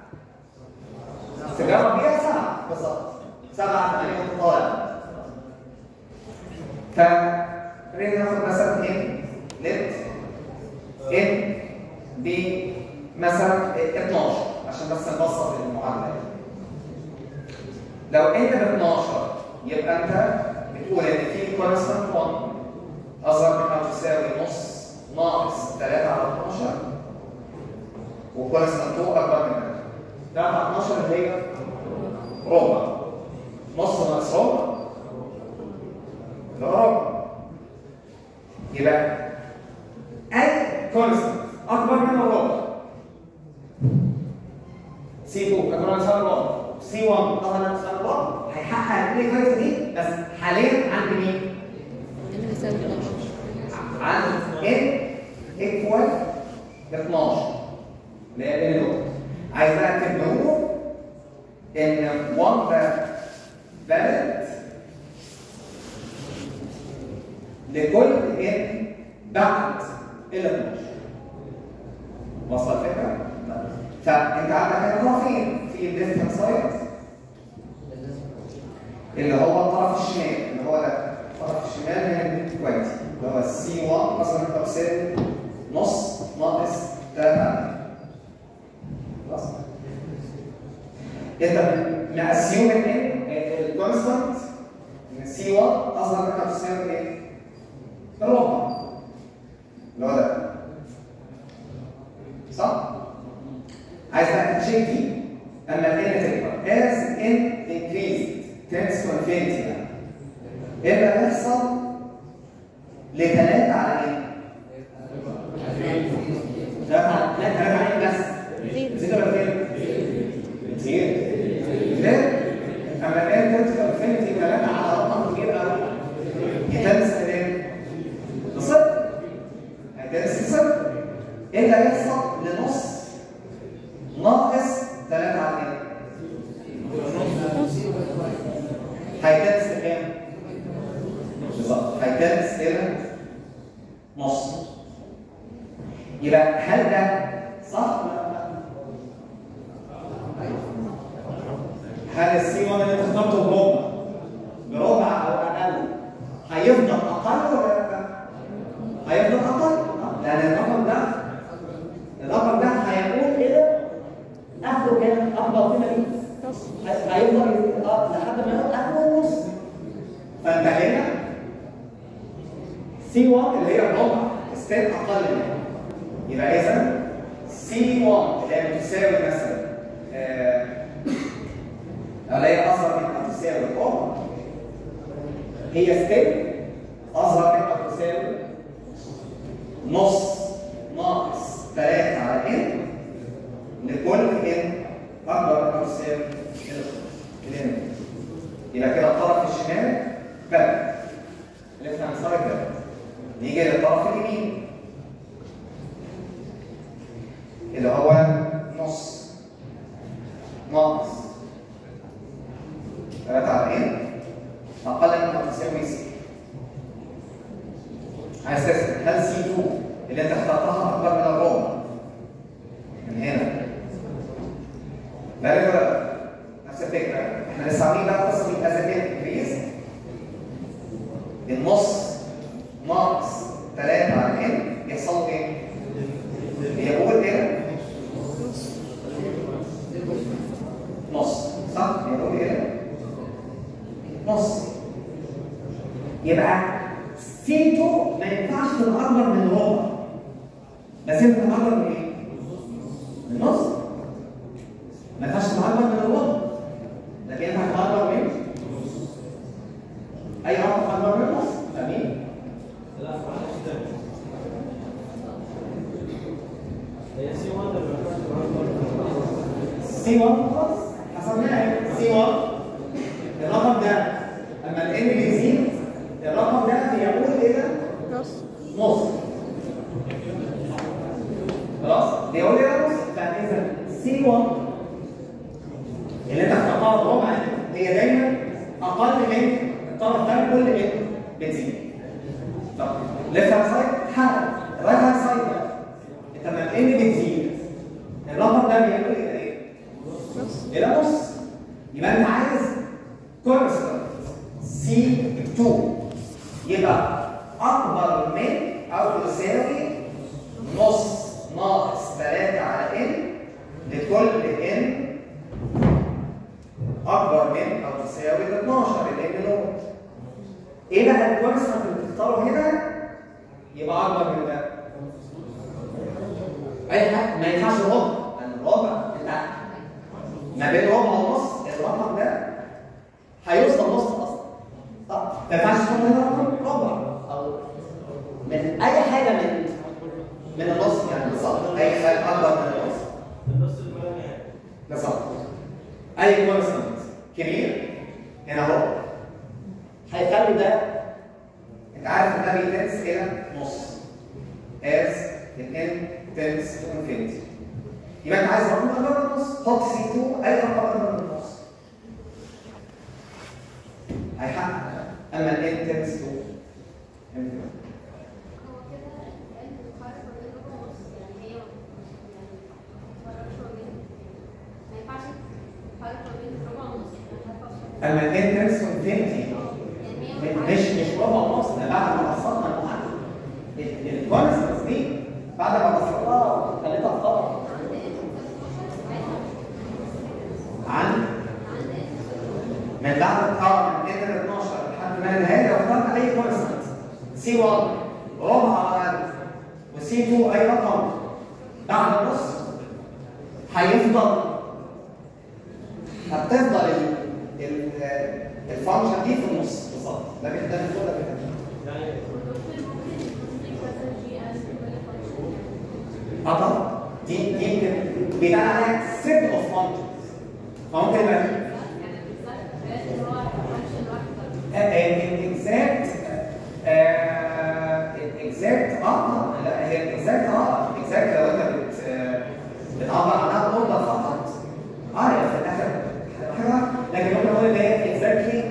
تجرب بيها سبعه بالظبط سبعه ثمانيه وانت طالع فخلينا ناخد مثلا ان ليت ان ب مثلا 12 عشان بس نبسط المعادله لو انت ب 12 يبقى انت بتقول ان في كونستانت 1 اصغر من او تساوي نص ناقص 3 على 12 وكونستانت 2 اكبر من 3 3 على 12 اللي هي ربع نص ناقص ربع اللي هو ربع يبقى اي كونستانت اكبر من الربع سي 2 اكبر من سالب الربع سي 1 اكبر من سالب الربع هيحقق الايكواليتي دي بس حاليا عند مين؟ ان بيساوي 12 عند ان ايكوال ل 12 اللي هي ان دول عايز بقى تبدأوا ان 1 ده بلد لكل ان بعد ال 12 وصل الفكره؟ طيب. فانت عندك هنا طرفين في الليفت هاند سايد اللي هو الطرف الشمال اللي هو ده الطرف الشمال من الايكواليتي اللي هو سي 1 مثلا انت بتساوي نص ناقص 3 خلاص انت مأسيوم ان الكونستانت ان سي 1 اصغر من او تساوي ايه؟ الربع اللي هو ده صح؟ عايز بقى تشيك دي اما الان تكبر as n increased tends to infinity يعني ايه اللي هيحصل لثلاثة على ايه؟ ثلاثة على لا ثلاثة على ايه بس؟ زيرو. زيرو ولا فين؟ كتير ليه؟ اما الان تنس تو انفينيتي ثلاثة على رقم كبير قوي يتنس ايه؟ لصفر هيتنس لصفر ايه اللي هيحصل لنص ناقص 3 على ايه؟ هيتنس لكام؟ بالظبط هيتنس الى نص يبقى هل ده صح ولا لا؟ هل السي 1 اللي انت اخترته بربع بربع او اقل هيفضل اقل ولا لا؟ هيفضل اقل لان الرقم ده الرقم ده هيقول الى اخره كام؟ اكبر قيمه ليه؟ هي- هيفضل يزيد اه لحد ما يبقى اخره النص فانت هنا سي 1 اللي هي الربع ستيب اقل منها يبقى اذا سي 1 اللي هي بتساوي مثلا آه، اللي هي اصغر من او تساوي الربع هي ستيب اصغر من او تساوي نص ناقص 3 على n لكل n اكبر من او تساوي ال n يبقى كده الطرف الشمال بلد ليفت هاند سايد بلد نيجي للطرف اليمين اللي هو نص ناقص 3 على n اقل من او تساوي c عايز تسال هل سي 2 اللي انت اخترتها اكبر من الربع من هنا لا لا لا نفس الفكره احنا لسه عاملين بقى القصه دي ازاكيت انكريز النص ناقص 3 على n يحصل له ايه؟ بيقول ايه؟ نص صح؟ بيقول ايه؟ نص يبقى سي 2 ما ينفعش تبقى اكبر من ربع بس ينفع تبقى اكبر من ايه؟ من نص ما ينفعش تبقى اكبر من الربع لكن ينفع تبقى اكبر من اي رقم اكبر من النص فاهمين؟ لا معلش تاني هي سي 1 اللي ما ينفعش تبقى أكبر من سي 1 خلاص حسبناها سي 1 الرقم ده اما الان بيزيد الرقم ده بيقول الى نص نص خلاص بيقول لي نص فاذا سي 1 اللي انت اخترتها الربع هي دايما اقل من الطرف ده كل ما بتزيد طب ليفت هاند سايد حاول رايت هاند سايد بقى انت لما الان بتزيد الرقم ده بيقول الى ايه؟ الى نص يبقى انت عايز كونستانت سي 2 يبقى اكبر من او يساوي نص ناقص 3 على n لكل n اكبر من او تساوي ال 12 الان نوت ايه بقى الكونستنت اللي تختاره هنا يبقى اكبر من ده اي حاجه ما ينفعش ربع لان الربع انت ما بين ربع ونص الرقم ده هيوصل نص اصلا صح ما ينفعش تحط هنا رقم ربع او من اي حاجه من من النص يعني بالظبط اي حاجه اكبر من النص النص الملامح بالظبط اي كونستنت كبير هنا اهو هيخلي ده انت عارف ان ده بيتنس الى نص as ال n tends to infinity يبقى انت عايز رقم اكبر من النص حط c2 اي رقم اكبر من النص هيحقق اما ال n tends to infinity هو كده الآن بتقارن ما بين رقم ونص يعني هي يعني متفرقش ما بين ما ينفعش تقارن ما بين ربع ونص يعني هتبقى اما ال n tends to infinity يعني هي مش مش ربع ونص ده بعد ما وصلنا المعادله الكونستنس دي بعد ما وصلتها خليتها في طبق عن من بعد اه من قدر 12 لحد ما النهايه لو اخترت اي كونستنت سي 1 ربع على الاقل وسي 2 اي رقم بعد النص هيفضل هتفضل ال- ال- الفانكشن دي في النص بالظبط لا كده ده فوق لا كده يعني اه طبعا دي دي يمكن بيتقال عليها سيت اوف فانكشنز فممكن يبقى الاكزاكت الاكزاكت اه لا هي الاكزاكت اه الاكزاكت لو انت بت آه، بتعبر عنها بنقطه فقط اه هي في الاخر حاجه لكن ممكن نقول ان هي اكزاكتلي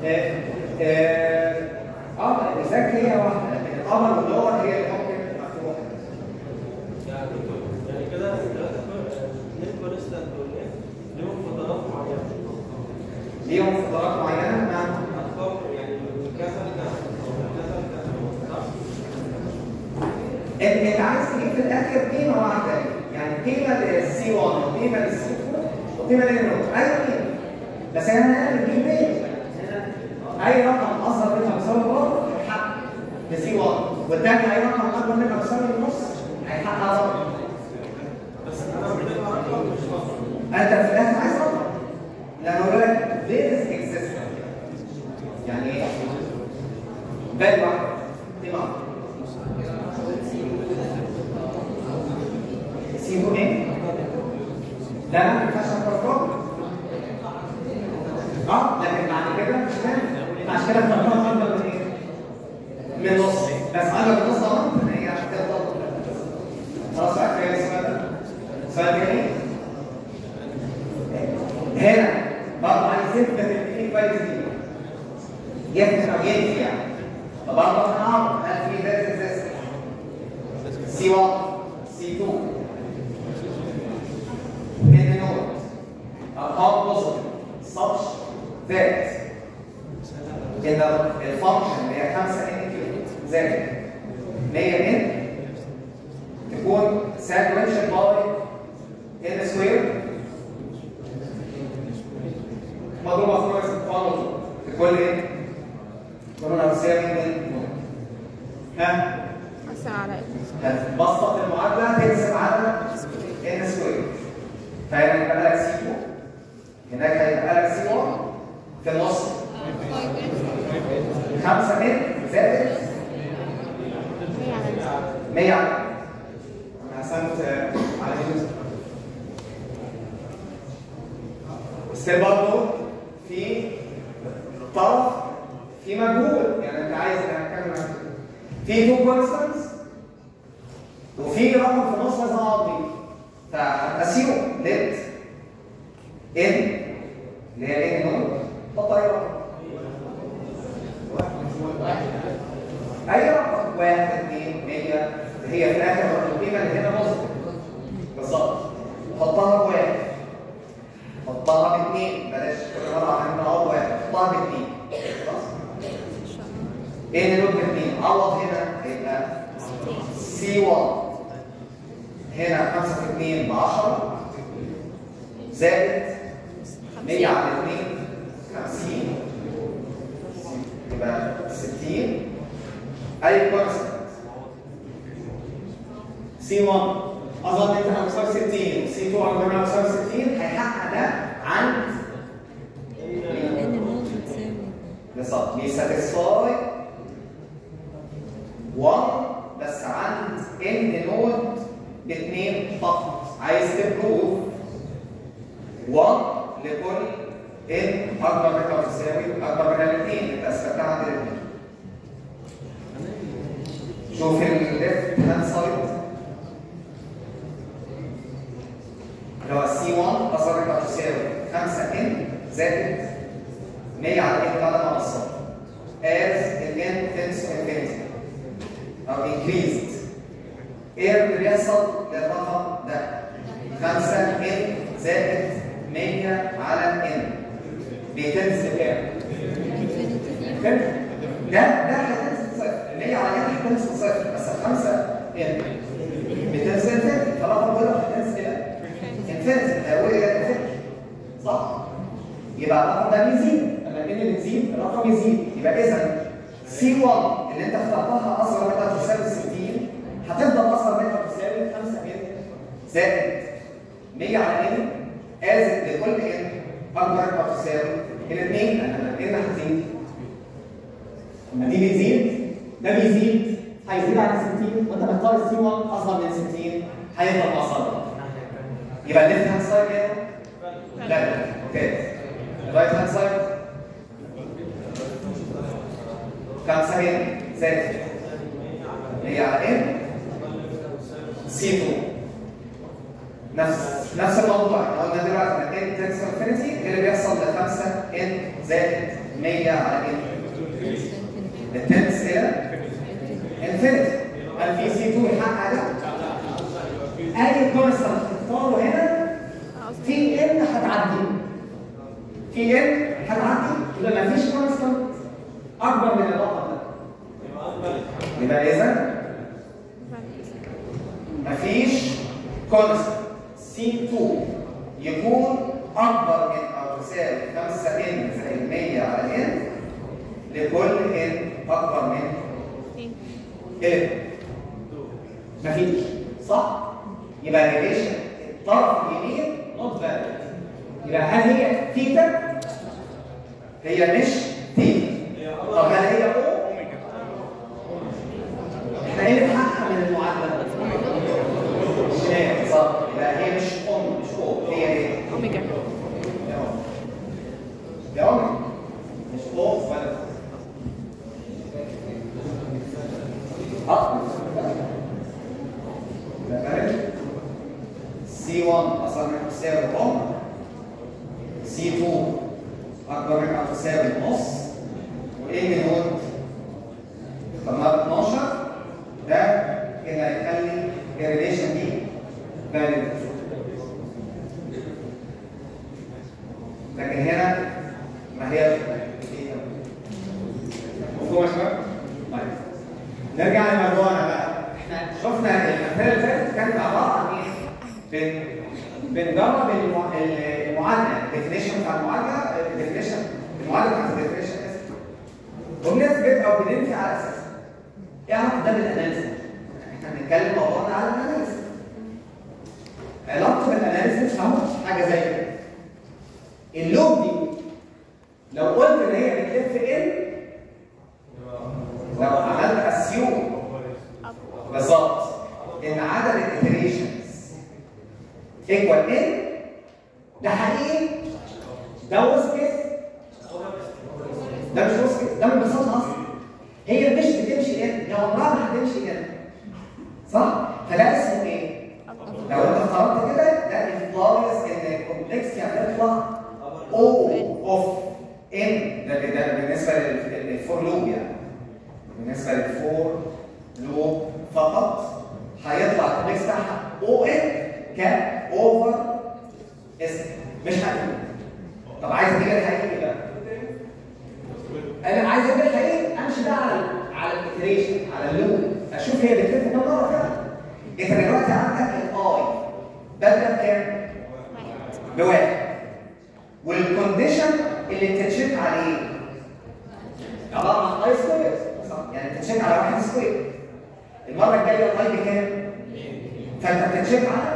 اه الاكزاكتلي هي واحده لكن الامر واللور هي اللي ممكن مفتوحه يعني دكتور يعني كده الثلاثة نت كونستانت والنت ليهم فترات معينة ليهم فترات معينه مع أرقام يعني من كذا لكذا أو من كذا لكذا صح؟ انت انت عايز تجيب في الاخر قيمه واحده يعني قيمه للسي 1 وقيمه للسي 2 وقيمه للنوت اي قيمه بس انا هنا بتجيب بيت اي رقم اصغر منها بيساوي البار هيحقق لسي 1 والثاني اي رقم اكبر منها بيساوي النص هيحقق رقم بس أنا بتبقى أرقام مش رقم انت في الاخر عايز رقم لانه يقول لك there is existence يعني ايه؟ فاليو واحده قيمه واحده سي 2 ايه؟ لا ما ينفعش اكبر اه لكن بعد كده مش مهم عشان كده اخترتها اكبر من ايه؟ من نص بس اكبر من نص ضمنت ان هي هتفضل خلاص بقى كفايه السؤال ده سؤال تاني هنا برضه عايز يثبت الايكواليتي دي يثبت او ينفي يعني فبرضه هنعرف هل في ذات اكزيست سي 1 سي 2 in the note ارقام positive such that in the الفانكشن اللي هي 5 ان كيو زائد 100 ان تكون ساندويتش باي ان سكوير مضروبه في كويس فانكشن تكون ايه؟ تكون تساوي من نوت ها أحسن على إيه؟ هتبسط المعادله تقسم على ان سكوير فهنا يبقى لك سي 2 هناك هيبقى لك سي 1 في النص 5 ان زائد 100 انا قسمت على مين بس برضه في طرف في مجهول يعني انت عايز كام في تو كونستانتس وفي رقم في النص لازم اقعد بيه فاسيوم ليت ان اللي هي ان نون حط اي رقم اي رقم واحد اثنين 100 هي في الاخر القيمه اللي هنا بوزيتيف بالظبط حطها بواحد حطها باثنين بلاش كل مره عملنا نقعد واحد حطها باثنين خلاص ايه اللي باثنين عوض هنا هيبقى سي 1 هنا 5 في 2 ب 10 زائد 100 على 2 50 يبقى 60 اي كونستنت سي 1 اظن انت هتساوي 60 سي 2 اظن هتساوي 60 هيحقق ده عند لان النود بتساوي بالظبط بيساتسفاي 1 بس عند ان نود باثنين فقط عايز تبروف 1 لكل ان اكبر من او تساوي اكبر من الاثنين يبقى اثبتها عند الاثنين شوف الليفت هاند سايد اللي هو سي 1 اصغر من او تساوي 5 ان زائد 100 على ان بعد ما وصلت as the n tends to infinity او increased ايه اللي بيحصل للرقم ده 5 ان زائد 100 على n بيتنس لكام؟ فهمت؟ ده ده هتنزل صفر 100 على n هتنزل صفر بس 5 ان بتنزل انفينيتي فالرقم ده هتنزل الى انفينيتي هيقول الى انفينيتي صح؟ يبقى الرقم ده بيزيد لما الان بتزيد الرقم يزيد يبقى اذا سي 1 اللي انت اخترتها اصغر منها تساوي 60 هتفضل اصغر منها تساوي 5 ان زائد 100 على ان ازد لكل ان اكبر او تساوي الاثنين لان الان هتزيد لما دي بتزيد ده بيزيد هيزيد عن 60 وانت مختار السي 1 اصغر من 60 هيفضل اصغر يبقى الليفت هاند سايد كده لا لا اوكي الرايت هاند سايد خمسة هنا زائد 100 على ان سي 2 نفس نفس الموضوع احنا قلنا دلوقتي ان ان تنس انفينيتي اللي بيحصل ل 5 ان زائد 100 على ان التنس الى انفينيتي هل في سي 2 يحقق ده؟ اي كونستنت تختاره هنا في ان هتعدي في ان هتعدي يبقى مفيش كونستنت اكبر من الرقم ده يبقى اذا مفيش كونستنت سي 2 يكون اكبر من او تساوي 5 ان زائد 100 على ان لكل ان اكبر من ان مفيش صح؟ يبقى الريليشن الطرف اليمين نوت فاليد يبقى هل هي ثيتا؟ هي مش ثيتا طب هل هي او؟ احنا ايه اللي بنحقق من المعادله؟ شمال صح يبقى هي مش ام مش او هي ايه؟ اوميجا يا اوميجا مش او ولا اه فاهم؟ سي 1 اصغر من أو تساوي ام سي 2 اكبر من او تساوي نص وايه من نود اخترناها 12 ده كده هيخلي الريليشن دي فاليد لكن هنا ما هي مفهوم يا شباب؟ طيب نرجع لموضوعنا بقى احنا شفنا المثال اللي فاتت كانت عباره عن ايه؟ بن بنجرب المع- المعادله الديفينيشن بتاع المعادله الديفينيشن المعادله بتاعت الديفينيشن اسف وبنثبت او بننفي على اساسها ايه علاقه ده بالاناليسيس؟ احنا بنتكلم موضوعنا على الاناليسيس علاقته بالاناليسيس اهو حاجه زي كده اللوب دي لو قلت ان هي بتلف ان لو عملت اسيوم بالظبط ان عدد الاتريشنز ايكوال ان ده حقيقي ده وورست كيس ده مش وورست كيس ده من ببساطه اصلا هي مش بتمشي ان هي عمرها ما هتمشي ان صح؟ فده اسمه ايه؟ لو انت اخترت كده ده implies ان الكومبلكسيتي هتطلع او اوف ان ده ده بالنسبه لل- للفور لوب يعني بالنسبه للفور لوب فقط هيطلع الكومبلكس بتاعها او ان كاوفر اس مش حقيقي طب عايز تيجي الحقيقي بقى انا عايز اجيب الحقيقي امشي بقى على على الاتريشن على اللوب اشوف هي بتلف كام مره فعلا انت دلوقتي عندك الاي بدل بكام؟ بواحد الكونديشن اللي تتشيك عليه عباره عن اي سكوير يعني تتشيك على واحد سكوير المره الجايه الاي بكام؟ فانت بتتشيك على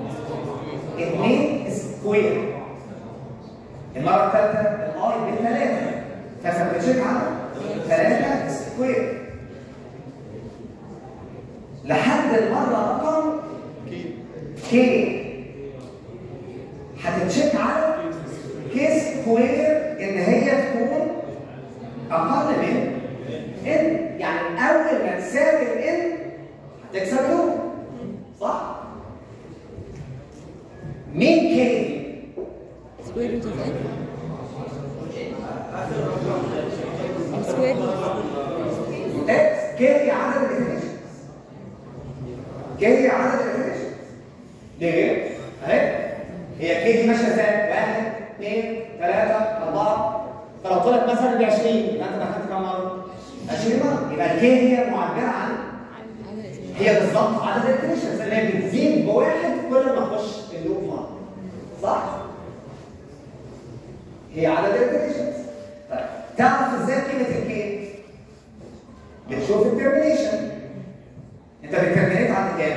2 سكوير المره الثالثه الاي بثلاثه فانت بتتشيك على 3 سكوير لحد المره رقم كي هتتشيك على كي سكوير ان هي تكون اقل من ان يعني اول ما تساوي الان هتكسب يوم صح؟ مين كي؟ سكوير روت اوف ان سكوير اكس كي هي عدد الاتنشن كي هي عدد الاتنشن ليه؟ اهي هي كي دي ماشيه ازاي؟ واحد اثنين ثلاثة أربعة فلو طلعت مثلا ب 20 يبقى أنت دخلت كام مرة؟ 20 مرة يبقى الكي هي معبرة عن هي بالظبط عدد الاتنشنز اللي هي بتزيد بواحد كل ما اخش اللوب مرة صح؟ هي عدد الاتنشنز طيب تعرف ازاي قيمة الكي؟ بتشوف الترمينيشن انت بترمينيت عند كام؟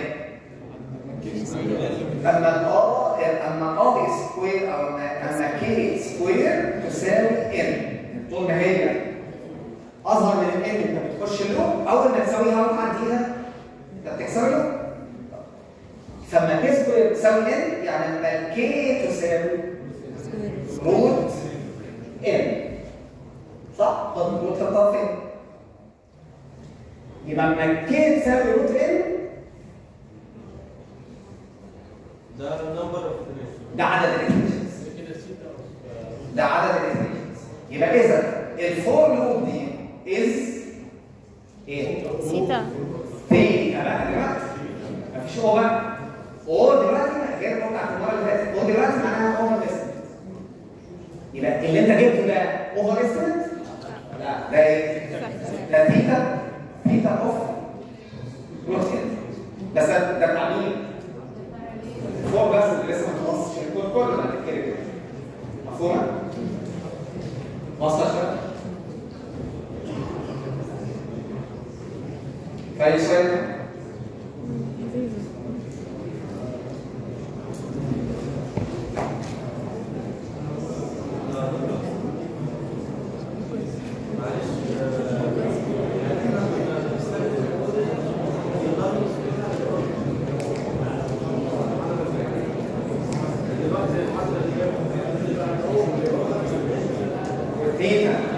اما اه اما اه سكوير او اما اما كي سكوير تساوي ان طول ما هي اصغر من الان انت بتخش اللوب اول ما تساويها وتعديها انت بتكسر اللوب فلما كي سكوير تساوي ان يعني لما كي تساوي روت ان صح؟ طب الروت حطها فين؟ يبقى لما كي تساوي روت ان ده النمبر اوف ده عدد الايكويشنز ده عدد الايكويشنز يبقى اذا الفور لوب دي از ايه؟ سيتا ثيتا بقى دلوقتي مفيش او بقى او دلوقتي بقى غير الموقع بتاعت المره اللي فاتت او دلوقتي معناها اوفر استيميت يبقى اللي انت جبته ده اوفر استيميت؟ لا ده ايه؟ ده ثيتا ثيتا اوف روت ان بس ده ده بتاع مين؟ فوق بس اللي لسه ما خلصش الكود كله هنتكلم كده مفهومه؟ واصله شويه؟ فاي سؤال؟ ثيتا